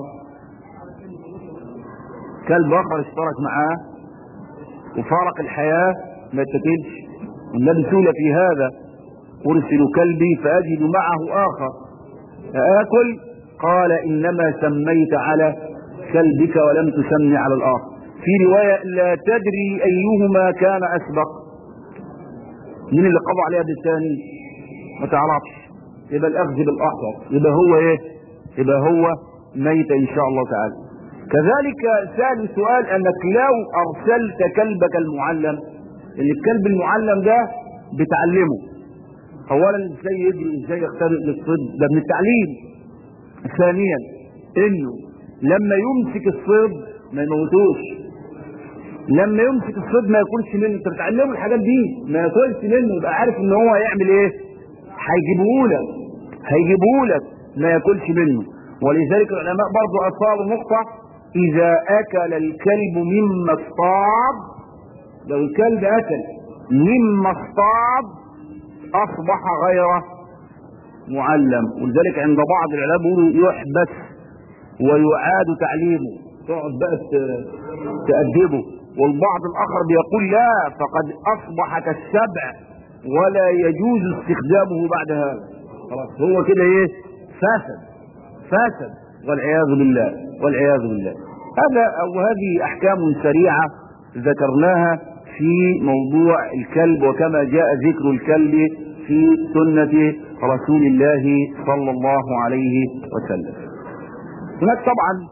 [SPEAKER 1] كلب اخر اشترك معاه وفارق الحياة ما يتكلش النبي سئل في هذا ارسل كلبي فاجد معه اخر اكل قال انما سميت على كلبك ولم تسمي على الاخر في رواية لا تدري ايهما كان اسبق مين اللي قضى عليها بالثاني ما تعرفش يبقى الاخذ بالاحوط يبقى هو ايه يبقى هو ميت ان شاء الله تعالى كذلك ثاني سؤال انك لو ارسلت كلبك المعلم ان الكلب المعلم ده بتعلمه اولا ازاي يجري ازاي يخترق للصيد ده من التعليم ثانيا انه لما يمسك الصيد ما يموتوش لما يمسك الصيد ما ياكلش منه انت بتعلمه الحاجات دي ما ياكلش منه يبقى عارف ان هو هيعمل ايه هيجيبه لك هيجيبه لك ما ياكلش منه ولذلك العلماء برضو اصابوا نقطه اذا اكل الكلب مما اصطاد لو الكلب اكل مما اصطاد اصبح غير معلم ولذلك عند بعض العلماء بيقولوا يحبس ويعاد تعليمه تقعد بقى تأدبه والبعض الاخر بيقول لا فقد اصبح كالسبع ولا يجوز استخدامه بعد هذا خلاص هو كده ايه فاسد فاسد والعياذ بالله والعياذ بالله هذا او هذه احكام سريعه ذكرناها في موضوع الكلب وكما جاء ذكر الكلب في سنة رسول الله صلى الله عليه وسلم هناك طبعا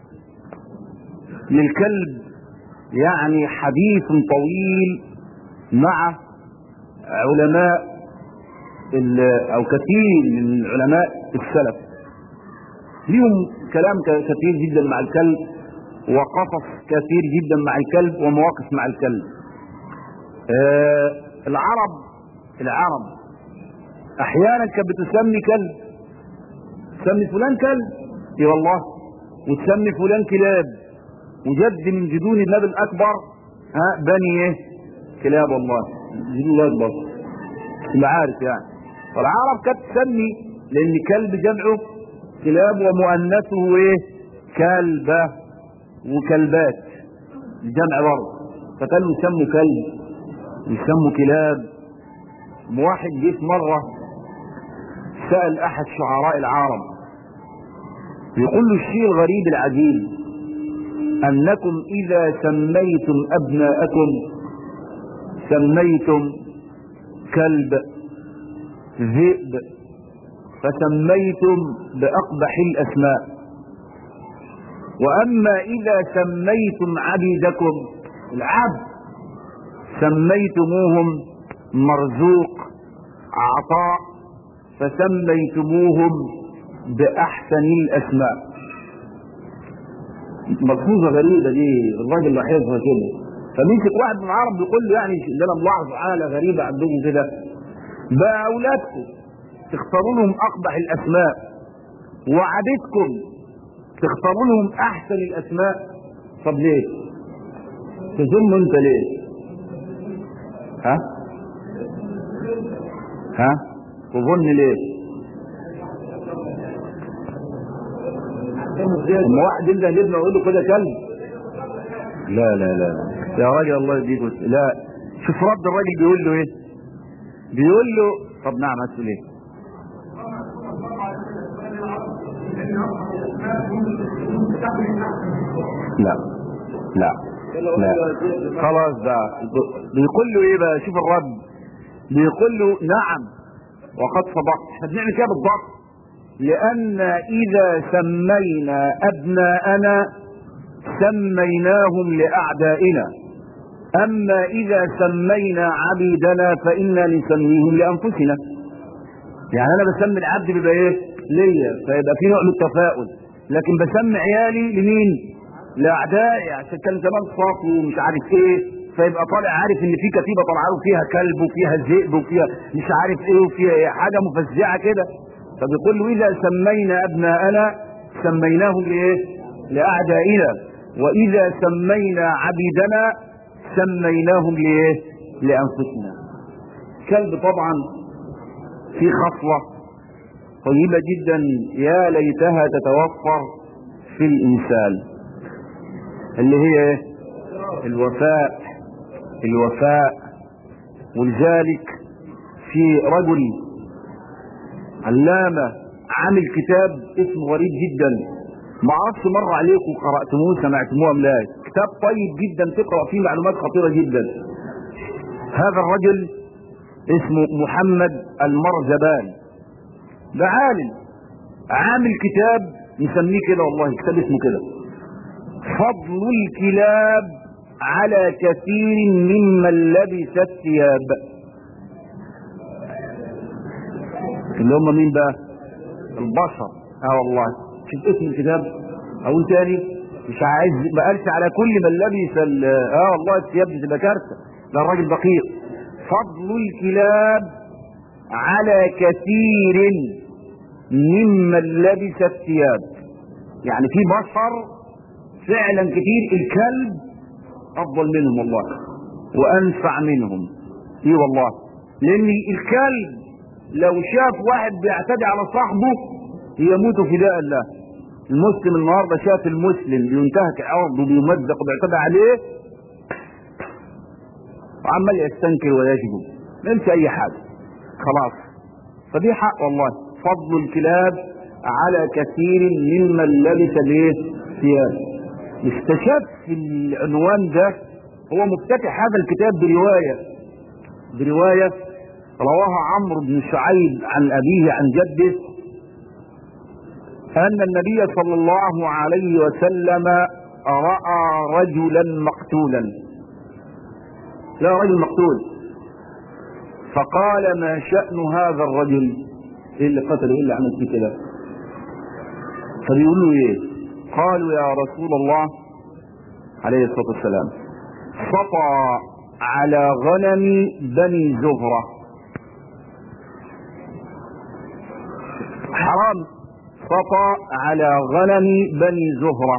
[SPEAKER 1] للكلب يعني حديث طويل مع علماء او كثير من علماء السلف ليهم كلام كثير جدا مع الكلب وقصص كثير جدا مع الكلب ومواقف مع الكلب آه العرب العرب احيانا كانت بتسمي كلب تسمي فلان كلب اي والله وتسمي فلان كلاب وجد من جدون النبي الاكبر ها بني ايه كلاب والله جدون الاكبر المعارف يعني فالعرب كانت تسمي لان كلب جمعه كلاب ومؤنثه ايه كلبه وكلبات الجمع برضه فكانوا يسموا كلب يسموا كلاب واحد جه في مره سال احد شعراء العرب يقول له الشيء الغريب العجيب انكم اذا سميتم ابناءكم سميتم كلب ذئب فسميتم باقبح الاسماء واما اذا سميتم عبيدكم العبد سميتموهم مرزوق عطاء فسميتموهم باحسن الاسماء ملحوظه غريبه دي الراجل لاحظها كده فمسك واحد من العرب بيقول له يعني اللي انا ملاحظ حاله غريبه عندكم كده بقى اولادكم تختاروا لهم اقبح الاسماء وعبيدكم تختاروا لهم احسن الاسماء طب ليه تظن انت ليه ها ها تظن ليه اما واحد ينده لابنه يقول له كده كلب لا لا لا يا راجل الله يديك لا شوف رد الراجل بيقول له ايه بيقول له طب نعم هتقول ايه لا لا لا خلاص بقى بيقول له ايه بقى شوف الرد بيقول له نعم وقد صدقت احنا بنعمل كده بالضبط لان اذا سمينا ابناءنا سميناهم لاعدائنا اما اذا سمينا عبيدنا فانا نسميهم لانفسنا يعني انا بسمي العبد بيبقى ايه ليا فيبقى في نوع من التفاؤل لكن بسمي عيالي لمين لاعدائي عشان كان زمان صاف ومش عارف ايه فيبقى طالع عارف ان في كتيبه طالعه له فيها كلب وفيها ذئب وفيها مش عارف ايه وفيها إيه حاجه مفزعه كده فبيقول له اذا سمينا ابناءنا سميناهم لايه؟ لاعدائنا واذا سمينا عبيدنا سميناهم لايه؟ لانفسنا. كلب طبعا في خصله طيبه جدا يا ليتها تتوفر في الانسان اللي هي ايه؟ الوفاء الوفاء ولذلك في رجل علامة عامل كتاب اسمه غريب جدا ما اعرفش مر عليكم قرأتموه سمعتموه ام لا كتاب طيب جدا تقرأ فيه معلومات خطيرة جدا هذا الرجل اسمه محمد المرزبان ده عالم عامل كتاب نسميه كده والله كتاب اسمه كده فضل الكلاب على كثير ممن لبس الثياب اللي هم مين بقى البشر اه والله شوف اسم الكتاب اقول تاني مش عايز ما قالش على كل من لبس اه والله الثياب دي تبقى كارثه ده الراجل دقيق فضل الكلاب على كثير ممن لبس الثياب يعني في بشر فعلا كتير الكلب افضل منهم والله وانفع منهم اي والله لان الكلب لو شاف واحد بيعتدي على صاحبه يموت فداء الله المسلم النهارده شاف المسلم بينتهك عرضه بيمزق وبيعتدي عليه وعمال يستنكر ويشجب ما يمشي اي حاجه خلاص فدي حق والله فضل الكلاب على كثير ممن لبس الايه ثياب استشف في العنوان ده هو مفتتح هذا الكتاب بروايه بروايه رواها عمرو بن شعيب عن أبيه عن جده أن النبي صلى الله عليه وسلم رأى رجلا مقتولا لا رجل مقتول فقال ما شأن هذا الرجل ايه اللي قتله ايه اللي عمل فيه كده فبيقولوا ايه قالوا يا رسول الله عليه الصلاة والسلام سطى على غنم بني زهره حرام سطى على غنم بني زهرة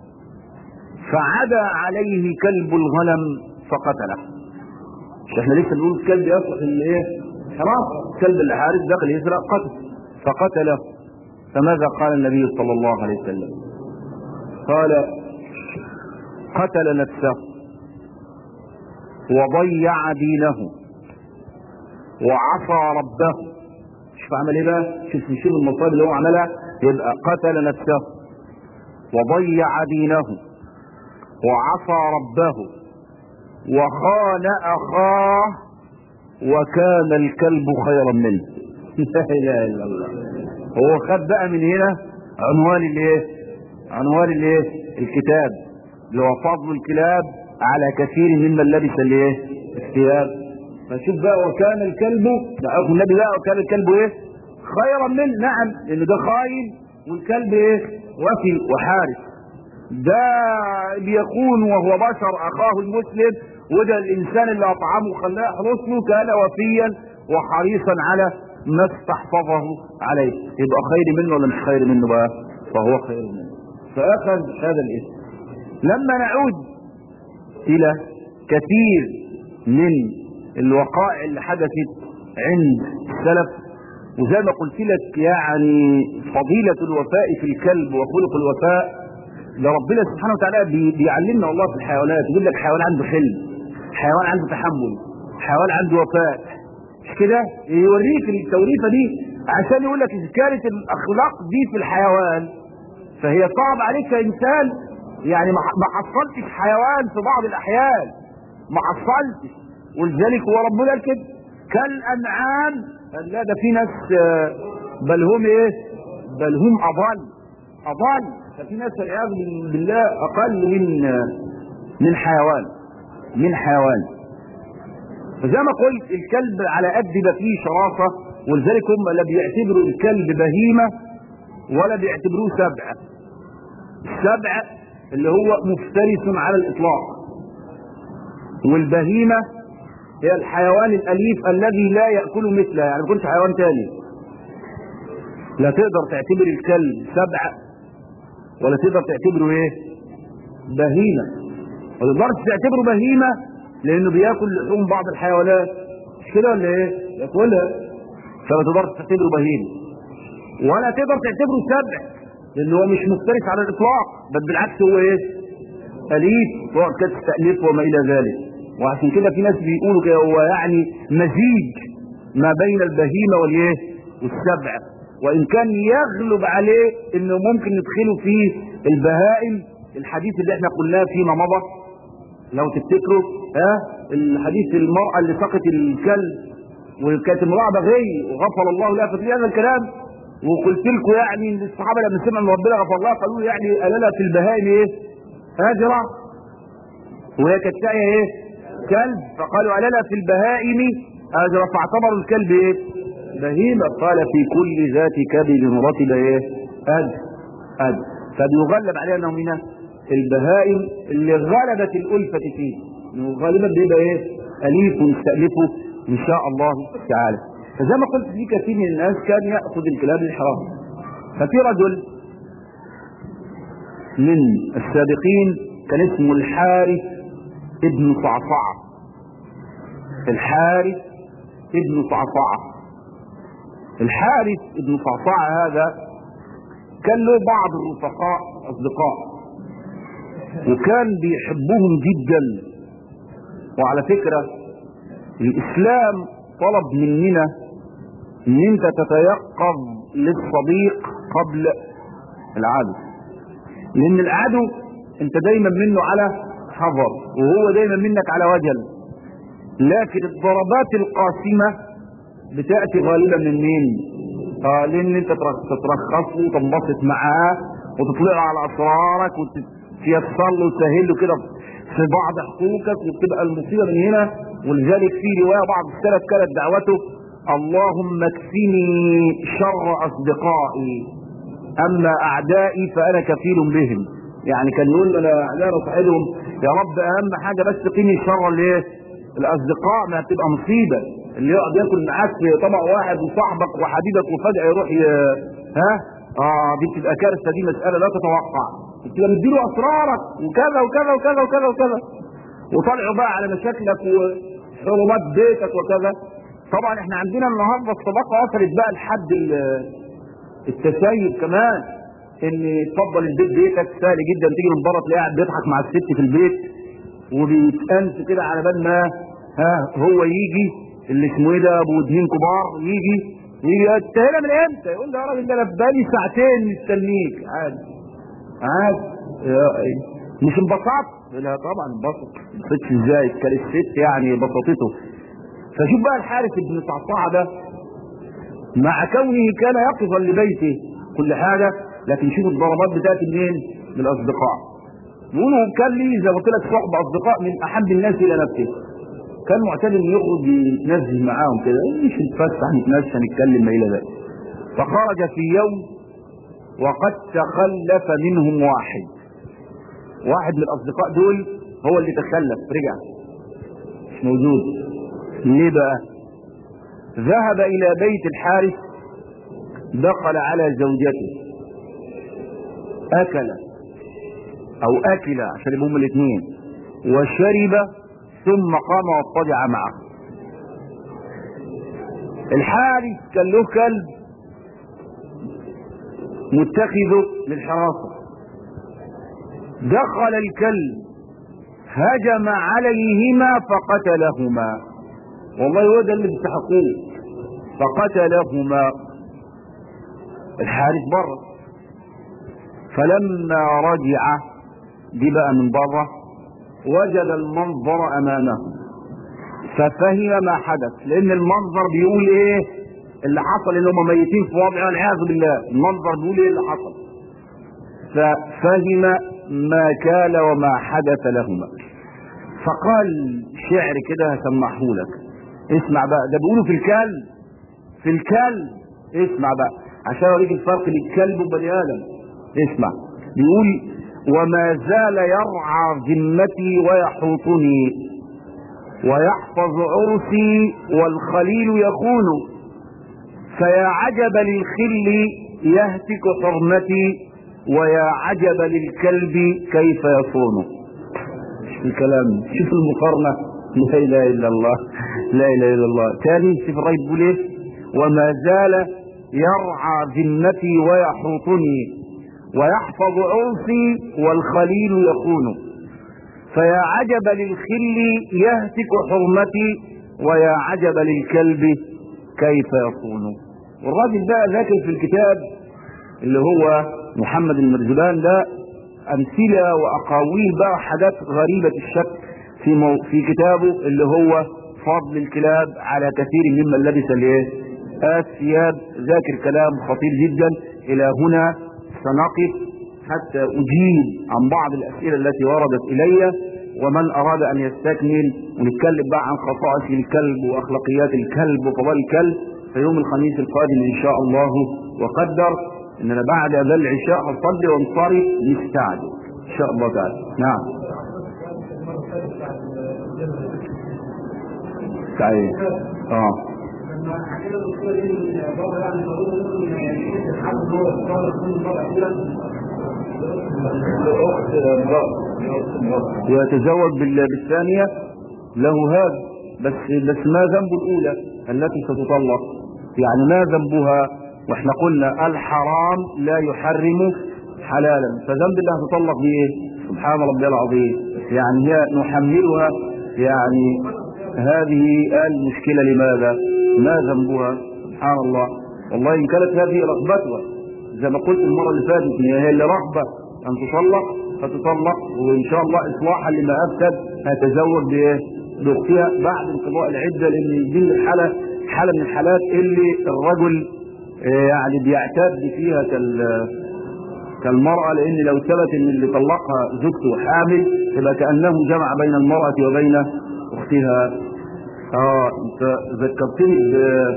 [SPEAKER 1] فعدا عليه كلب الغنم فقتله مش احنا لسه بنقول الكلب يصلح الايه حرام كلب الحارس دخل يسرق قتل فقتله فماذا قال النبي صلى الله عليه وسلم قال قتل نفسه وضيع دينه وعصى ربه شوف عمل ايه بقى شوف شوف المصائب اللي هو عملها يبقى قتل نفسه وضيع دينه وعصى ربه وخان اخاه وكان الكلب خيرا منه لا اله الا الله هو خد بقى من هنا عنوان الايه عنوان الايه الكتاب اللي هو فضل الكلاب على كثير ممن لبس الايه الثياب فشوف بقى وكان الكلب ده النبي بقى وكان الكلب ايه خيرا منه نعم لان ده خاين والكلب ايه وفي وحارس ده بيكون وهو بشر اخاه المسلم وده الانسان اللي اطعمه وخلاه يحرس له كان وفيا وحريصا على ما استحفظه عليه يبقى خير منه ولا مش خير منه بقى فهو خير منه فاخذ هذا الاسم لما نعود الى كثير من الوقائع اللي حدثت عند السلف وزي ما قلت لك يعني فضيلة الوفاء في الكلب وخلق الوفاء ده ربنا سبحانه وتعالى بي بيعلمنا والله في الحيوانات يقول لك حيوان عنده حلم حيوان عنده تحمل حيوان عنده وفاء مش كده يوريك التوريفه دي عشان يقول لك اذا كانت الاخلاق دي في الحيوان فهي صعب عليك كانسان يعني ما حصلتش حيوان في بعض الاحيان ما حصلتش ولذلك هو ربنا قال كده كالانعام لا ده في ناس بل هم ايه بل هم اضل اضل ففي ناس والعياذ بالله اقل من من حيوان من حيوان فزي ما قلت الكلب على قد ما فيه شراسه ولذلك هم لا بيعتبروا الكلب بهيمه ولا بيعتبروه سبع السبع اللي هو مفترس على الاطلاق والبهيمه هي الحيوان الاليف الذي لا ياكل مثله يعني ما يكونش حيوان تاني لا تقدر تعتبر الكلب سبع ولا تقدر تعتبره ايه بهيمه ما تقدرش تعتبره بهيمه لانه بياكل لحوم بعض الحيوانات مش كده ولا ايه ياكلها فما تقدرش تعتبره بهيمه ولا تقدر تعتبره سبع لانه هو مش مفترس على الاطلاق بل بالعكس هو ايه اليف تقعد كده تستألف وما الى ذلك وعشان كده في ناس بيقولوا كده هو يعني مزيج ما بين البهيمه والايه والسبع وان كان يغلب عليه انه ممكن ندخله فيه البهائم الحديث اللي احنا قلناه فيما مضى لو تفتكروا ها الحديث المرأة اللي سقط الكلب وكانت امرأة بغي وغفر الله لها ففي هذا الكلام وقلت لكم يعني ان الصحابة لما سمعوا ان ربنا غفر الله قالوا يعني قال لها في البهائم ايه؟ هاجرة وهي كانت لاقيه ايه؟ كلب فقالوا قال لها في البهائم هاجرة فاعتبروا الكلب ايه؟ بهيمة قال في كل ذات كبد رتب ايه؟ أد أد فبيغلب عليها انه من البهائم اللي غلبت الألفة فيه غالبا بيبقى ايه أليف مستألفه إن شاء الله تعالى فزي ما قلت في كثير من الناس كان يأخذ الكلاب الحرام ففي رجل من السابقين كان اسمه الحارث ابن صعصعة الحارث ابن صعصعة الحارث ابن صعصعة هذا كان له بعض الرفقاء أصدقاء وكان بيحبهم جدا وعلى فكرة الإسلام طلب مننا ان انت تتيقظ للصديق قبل العدو لان العدو انت دايما منه على حذر وهو دايما منك على وجل لكن الضربات القاسمة بتأتي غالبا من مين آه لان انت تترخص له وتنبسط معاه وتطلع على اسرارك وتيسر له وتسهل له كده في بعض حقوقك وبتبقى المصيبه من هنا ولذلك في روايه بعض السلف كانت دعوته اللهم اكفني شر اصدقائي اما اعدائي فانا كفيل بهم يعني كان يقول انا اعدائي صاحبهم يا رب اهم حاجه بس قيني شر الايه الاصدقاء ما بتبقى مصيبه اللي يقعد ياكل معاك في طبق واحد وصاحبك وحبيبك وفجاه يروح ي... ها اه دي بتبقى كارثه دي مساله لا تتوقع تبقى مديله اسرارك وكذا وكذا وكذا وكذا وكذا وطلعوا بقى على مشاكلك وحرمات بيتك وكذا طبعا احنا عندنا النهارده الصداقه وصلت بقى لحد التسيب كمان ان تفضل البيت بيتك سهل جدا تيجي من بره تلاقيه قاعد بيضحك مع الست في البيت وبيتأنس كده على بال ما ها هو يجي اللي اسمه ايه ده ابو ودنين كبار يجي يجي انت هنا من امتى؟ يقول له يا راجل ده انا بقالي ساعتين مستنيك عادي عادي مش انبسطت؟ لا طبعا انبسط انبسطش ازاي؟ كان الست يعني بسطته فشوف بقى الحارس ابن صعصعه ده مع كونه كان يقظا لبيته كل حاجه لكن شوف الضربات بتاتي منين؟ من الاصدقاء يقولوا كان لي زي ما قلت لك صحبه اصدقاء من احب الناس الى نفسه كان معتاد انه يخرج يتنزه معاهم كده مش نتفسح نتمشى نتكلم ما الى ذلك فخرج في يوم وقد تخلف منهم واحد واحد من الاصدقاء دول هو اللي تخلف رجع مش موجود ليه بقى ذهب الى بيت الحارث دخل على زوجته اكل او اكل عشان يبقوا هم الاثنين وشرب ثم قام واضطجع معه الحارث كان له كلب متخذه للحراسة دخل الكلب هجم عليهما فقتلهما والله هو ده اللي بيستحقوه فقتلهما الحارث بره فلما رجع دي بقى من بره وجد المنظر امامه ففهم ما حدث لان المنظر بيقول ايه اللي حصل ان هم ميتين في وضع والعياذ بالله المنظر بيقول ايه اللي حصل ففهم ما كان وما حدث لهما فقال شعر كده هسمعه لك اسمع بقى ده بيقولوا في الكلب في الكلب اسمع بقى عشان اوريك الفرق بين الكلب وبني ادم اسمع بيقول وما زال يرعى ذمتي ويحوطني ويحفظ عرسي والخليل يخون فيا عجب للخل يهتك حرمتي ويا عجب للكلب كيف يصون شوف الكلام شوف المقارنة لا اله الا الله لا اله الا الله تاني شوف الراي بيقول ايه وما زال يرعى ذمتي ويحوطني ويحفظ عرسي والخليل يخون فيا عجب للخل يهتك حرمتي ويا عجب للكلب كيف يصون والراجل بقى ذاكر في الكتاب اللي هو محمد المرزبان ده امثله واقاويل بقى حاجات غريبه الشكل في مو في كتابه اللي هو فضل الكلاب على كثير ممن لبس الايه؟ الثياب ذاكر كلام خطير جدا الى هنا سنقف حتى اجيب عن بعض الاسئله التي وردت الي ومن اراد ان يستكمل ونتكلم بقى عن خصائص الكلب واخلاقيات الكلب وفضائل الكلب في يوم الخميس القادم ان شاء الله وقدر اننا بعد ذا العشاء هنصلي ونصرف نستعجل ان شاء الله تعالى نعم تعالى اه
[SPEAKER 2] لما حكينا الدكتور دي بابا يعني بقول يعني الحمد لله صار كل مره كده اخت امراه
[SPEAKER 1] يتزوج بال- بالثانية له هذا بس بس ما ذنب الأولى التي ستطلق يعني ما ذنبها واحنا قلنا الحرام لا يحرم حلالا فذنب اللي هتطلق بإيه سبحان ربي العظيم يعني هي نحملها يعني هذه المشكلة لماذا ما ذنبها سبحان الله والله إن كانت هذه رغبتها زي ما قلت المرة اللي فاتت إن هي اللي رغبة أن تطلق فتطلق وإن شاء الله إصلاحا لما أفسد هتزوج بإيه؟ بأختها بعد انقضاء العدة لأن دي الحالة حالة من الحالات اللي الرجل آه، يعني بيعتد فيها كال كالمرأة لأن لو ثبت إن اللي طلقها زوجته حامل يبقى كأنه جمع بين المرأة وبين أختها. آه أنت ذكرتني ب-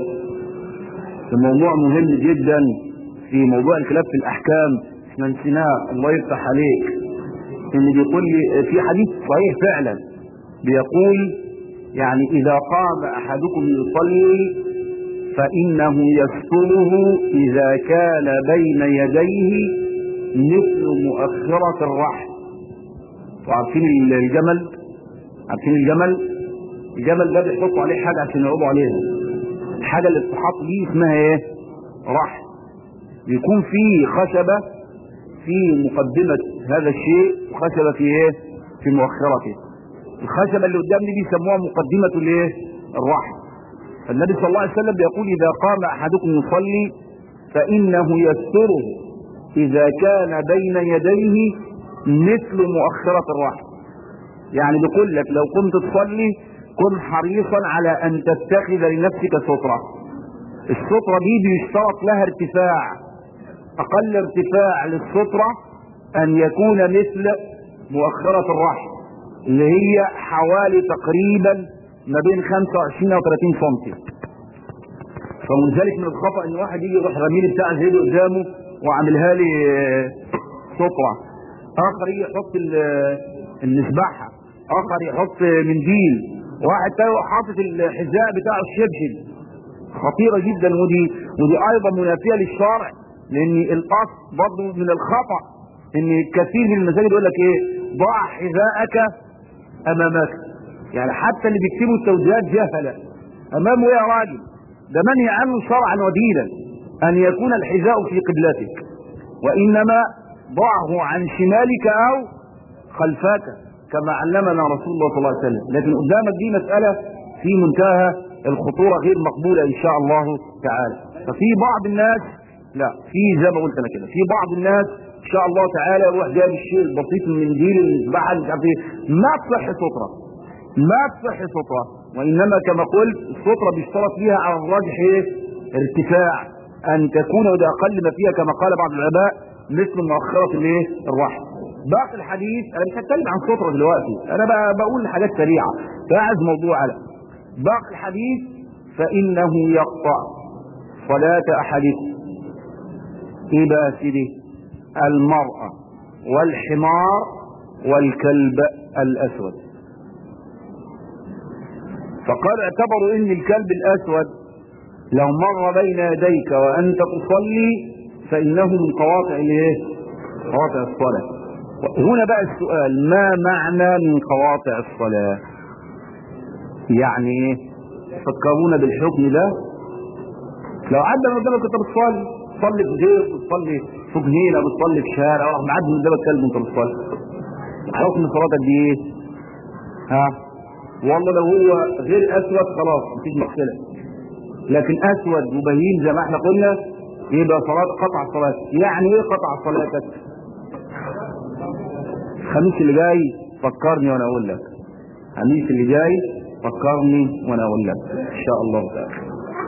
[SPEAKER 1] بموضوع مهم جدا في موضوع الكلاب في الأحكام احنا نسيناه الله يفتح عليك إن بيقول لي في حديث صحيح فعلا بيقول يعني إذا قام أحدكم يصلي فإنه يستره إذا كان بين يديه مثل مؤخرة الرحل وعارفين الجمل عارفين الجمل الجمل ده بيحطوا عليه حاجة عشان يقعدوا عليها الحاجة اللي بتحط دي اسمها ايه رحل بيكون في خشبة في مقدمة هذا الشيء وخشبة في ايه في مؤخرته الخشبة اللي قدام دي بيسموها مقدمة الايه الرحل فالنبي صلى الله عليه وسلم بيقول إذا قام أحدكم يصلي فإنه يستره إذا كان بين يديه مثل مؤخرة الرحل يعني بيقول لك لو كنت تصلي كن حريصا على أن تتخذ لنفسك سترة السترة دي بيشترط لها ارتفاع أقل ارتفاع للسترة أن يكون مثل مؤخرة الرحل اللي هي حوالي تقريبا ما بين 25 او 30 سم فمن ذلك من الخطا ان واحد يجي يروح رميلي بتاع زي دي قدامه وعاملها لي آه، سطره اخر يجي يحط ال- المسبحه اخر يحط منديل واحد تاني يروح حاطط الحذاء بتاعه الشبشب خطيره جدا ودي ودي ايضا منافيه للشرع لان الاصل برضه من الخطا ان كثير من المساجد يقول لك ايه ضع حذاءك امامك يعني حتى اللي بيكتبوا التوجيهات جهله امامه ايه يا راجل ده منهي عنه شرعا ودينا ان يكون الحذاء في قبلتك وانما ضعه عن شمالك او خلفك كما علمنا رسول الله صلى الله عليه وسلم لكن قدامك دي مساله في منتهى الخطوره غير مقبوله ان شاء الله تعالى ففي بعض الناس لا في زي ما قلت انا كده في بعض الناس ان شاء الله تعالى يروح جايب الشيء البسيط من منديل المسبحه مش عارف ايه ما تصح سطره ما تصح سطرة وإنما كما قلت السطرة بيشترط فيها على الراجح إيه؟ ارتفاع أن تكون وده أقل ما فيها كما قال بعض العلماء مثل مؤخرة الإيه؟ الرحم باقي الحديث أنا مش هتكلم عن سطرة دلوقتي أنا بقى بقول حاجات سريعة فأعز موضوع على باقي الحديث فإنه يقطع صلاة أحدكم إيه بقى يا سيدي المرأة والحمار والكلب الأسود فقال اعتبروا ان الكلب الاسود لو مر بين يديك وانت تصلي فانه من قواطع الايه؟ قواطع الصلاه. هنا بقى السؤال ما معنى من قواطع الصلاه؟ يعني ايه؟ فكرونا بالحكم ده لو عدى من قدامك انت بتصلي تصلي في غير بتصلي في جنينه بتصلي في شارع راح معدي من قدامك كلب وانت بتصلي حكم صلاتك دي ايه؟ ها؟ والله لو هو غير اسود خلاص مفيش مشكله لكن اسود وبهيم زي ما احنا قلنا يبقى صلاة قطع صلاتك يعني ايه قطع صلاتك الخميس اللي جاي فكرني وانا اقول لك الخميس اللي جاي فكرني وانا اقول لك ان شاء الله تعالى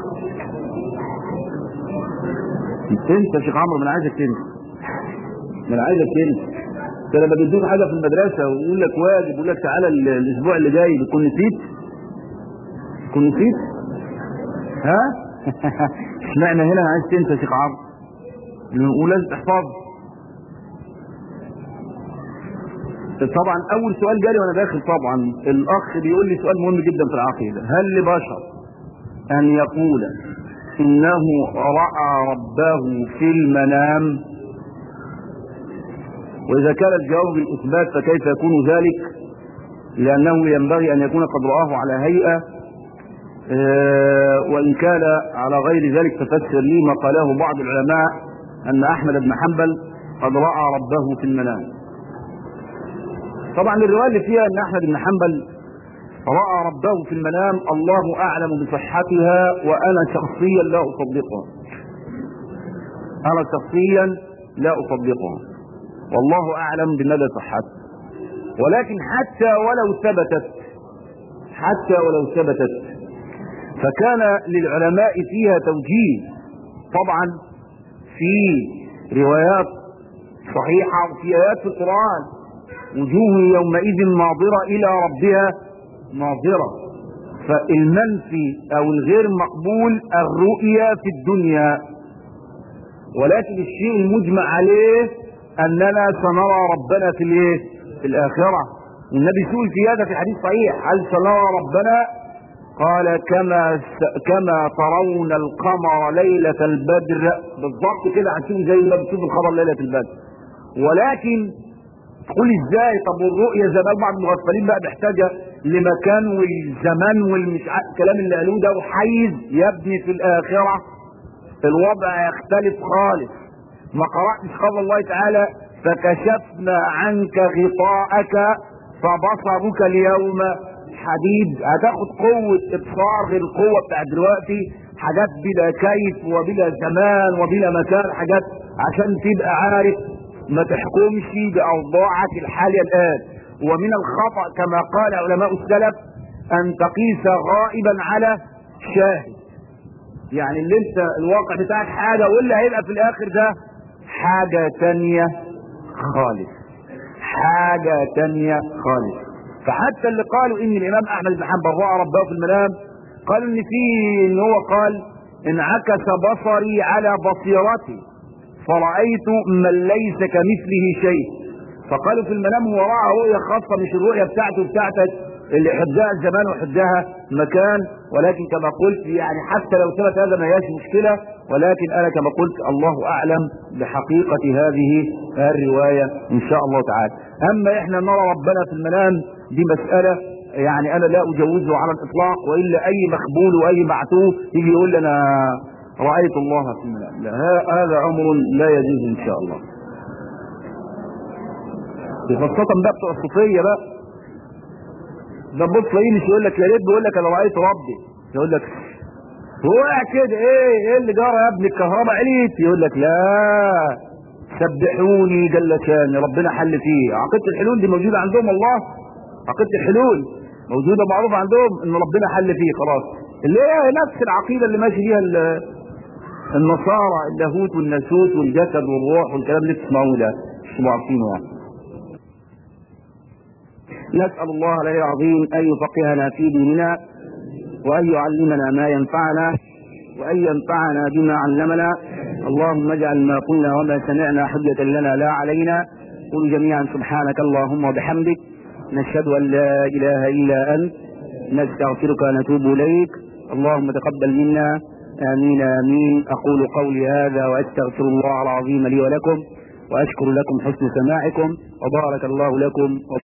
[SPEAKER 1] تنسى يا شيخ عمرو من عايزك تنسى من عايزك تنسى انت لما بيدوك حاجه في المدرسه ويقول لك واجب يقول لك تعالى ال- الاسبوع اللي جاي بتكون نسيت تكون نسيت ها اشمعنى هنا عايز تنسى يا شيخ عمرو ولازم تحفظ طبعا اول سؤال جالي وانا داخل طبعا الاخ بيقول لي سؤال مهم جدا في العقيده هل لبشر ان يقول انه راى ربه في المنام واذا كان الجواب بالاثبات فكيف يكون ذلك لانه ينبغي ان يكون قد راه على هيئه آه، وان كان على غير ذلك ففسر لي ما قاله بعض العلماء ان احمد بن حنبل قد راى ربه في المنام طبعا الروايه اللي فيها ان احمد بن حنبل راى ربه في المنام الله اعلم بصحتها وانا شخصيا لا اصدقها انا شخصيا لا اصدقها والله اعلم بمدى صحتها ولكن حتى ولو ثبتت حتى ولو ثبتت فكان للعلماء فيها توجيه طبعا في روايات صحيحة وفي آيات في القرآن وجوه يومئذ ناظرة إلى ربها ناظرة فالمنفي أو الغير مقبول الرؤيا في الدنيا ولكن الشيء المجمع عليه أننا سنرى ربنا في الإيه؟ في الآخرة والنبي سئل في هذا في حديث صحيح هل سنرى ربنا قال كما كما ترون القمر ليلة البدر بالضبط كده هتشوف زي ما بتشوف القمر ليلة البدر ولكن تقول ازاي طب والرؤية زي ما بعض المغفلين بقى محتاجة لمكان والزمان والمش عارف الكلام اللي قالوه ده وحيز يبني في الآخرة الوضع يختلف خالص ما قرأتش قول الله تعالى فكشفنا عنك غطاءك فبصرك اليوم حديد هتاخد قوة ابصار غير القوة بتاع دلوقتي حاجات بلا كيف وبلا زمان وبلا مكان حاجات عشان تبقى عارف ما تحكمش بأوضاعك الحالية الآن ومن الخطأ كما قال علماء السلف أن تقيس غائبا على شاهد يعني اللي انت الواقع بتاعك حاجة واللي هيبقى في الآخر ده حاجة تانية خالص حاجة تانية خالص فحتى اللي قالوا ان الامام احمد بن حنبل راى ربه في المنام قالوا ان في ان هو قال انعكس بصري على بصيرتي فرأيت من ليس كمثله شيء فقالوا في المنام هو راى رؤية خاصة مش الرؤية بتاعته بتاعتك اللي حدها الزمان وحدها مكان ولكن كما قلت يعني حتى لو ثبت هذا ما هياش مشكلة ولكن انا كما قلت الله اعلم بحقيقة هذه الرواية ان شاء الله تعالى اما احنا نرى ربنا في المنام دي مسألة يعني انا لا اجوزه على الاطلاق والا اي مخبول واي معتوه يجي يقول لي انا رأيت الله في المنام لا ه- هذا امر لا يجوز ان شاء الله خاصة بقى بتوع الصوفية بقى ده بص تلاقيه مش يقول لك يا ريت بيقول لك انا رأيت ربي يقول لك هو قاعد كده ايه ايه اللي جرى يا ابني الكهرباء عليت يقول لك لا سبحوني جل شان ربنا حل فيه عقيدة الحلول دي موجودة عندهم الله عقيدة الحلول موجودة معروفة عندهم ان ربنا حل فيه خلاص اللي هي نفس العقيدة اللي ماشي بيها ال- النصارى اللاهوت والناسوت والجسد والروح والكلام اللي بتسمعوه ده مش تبقوا عارفينه يعني نسأل الله العلي العظيم أن يفقهنا في ديننا وأن يعلمنا ما ينفعنا وأن ينفعنا بما علمنا اللهم اجعل ما قلنا وما سمعنا حجة لنا لا علينا قل جميعا سبحانك اللهم وبحمدك نشهد أن لا إله إلا أنت نستغفرك ونتوب إليك اللهم تقبل منا آمين آمين أقول قولي هذا وأستغفر الله العظيم لي ولكم وأشكر لكم حسن سماعكم وبارك الله لكم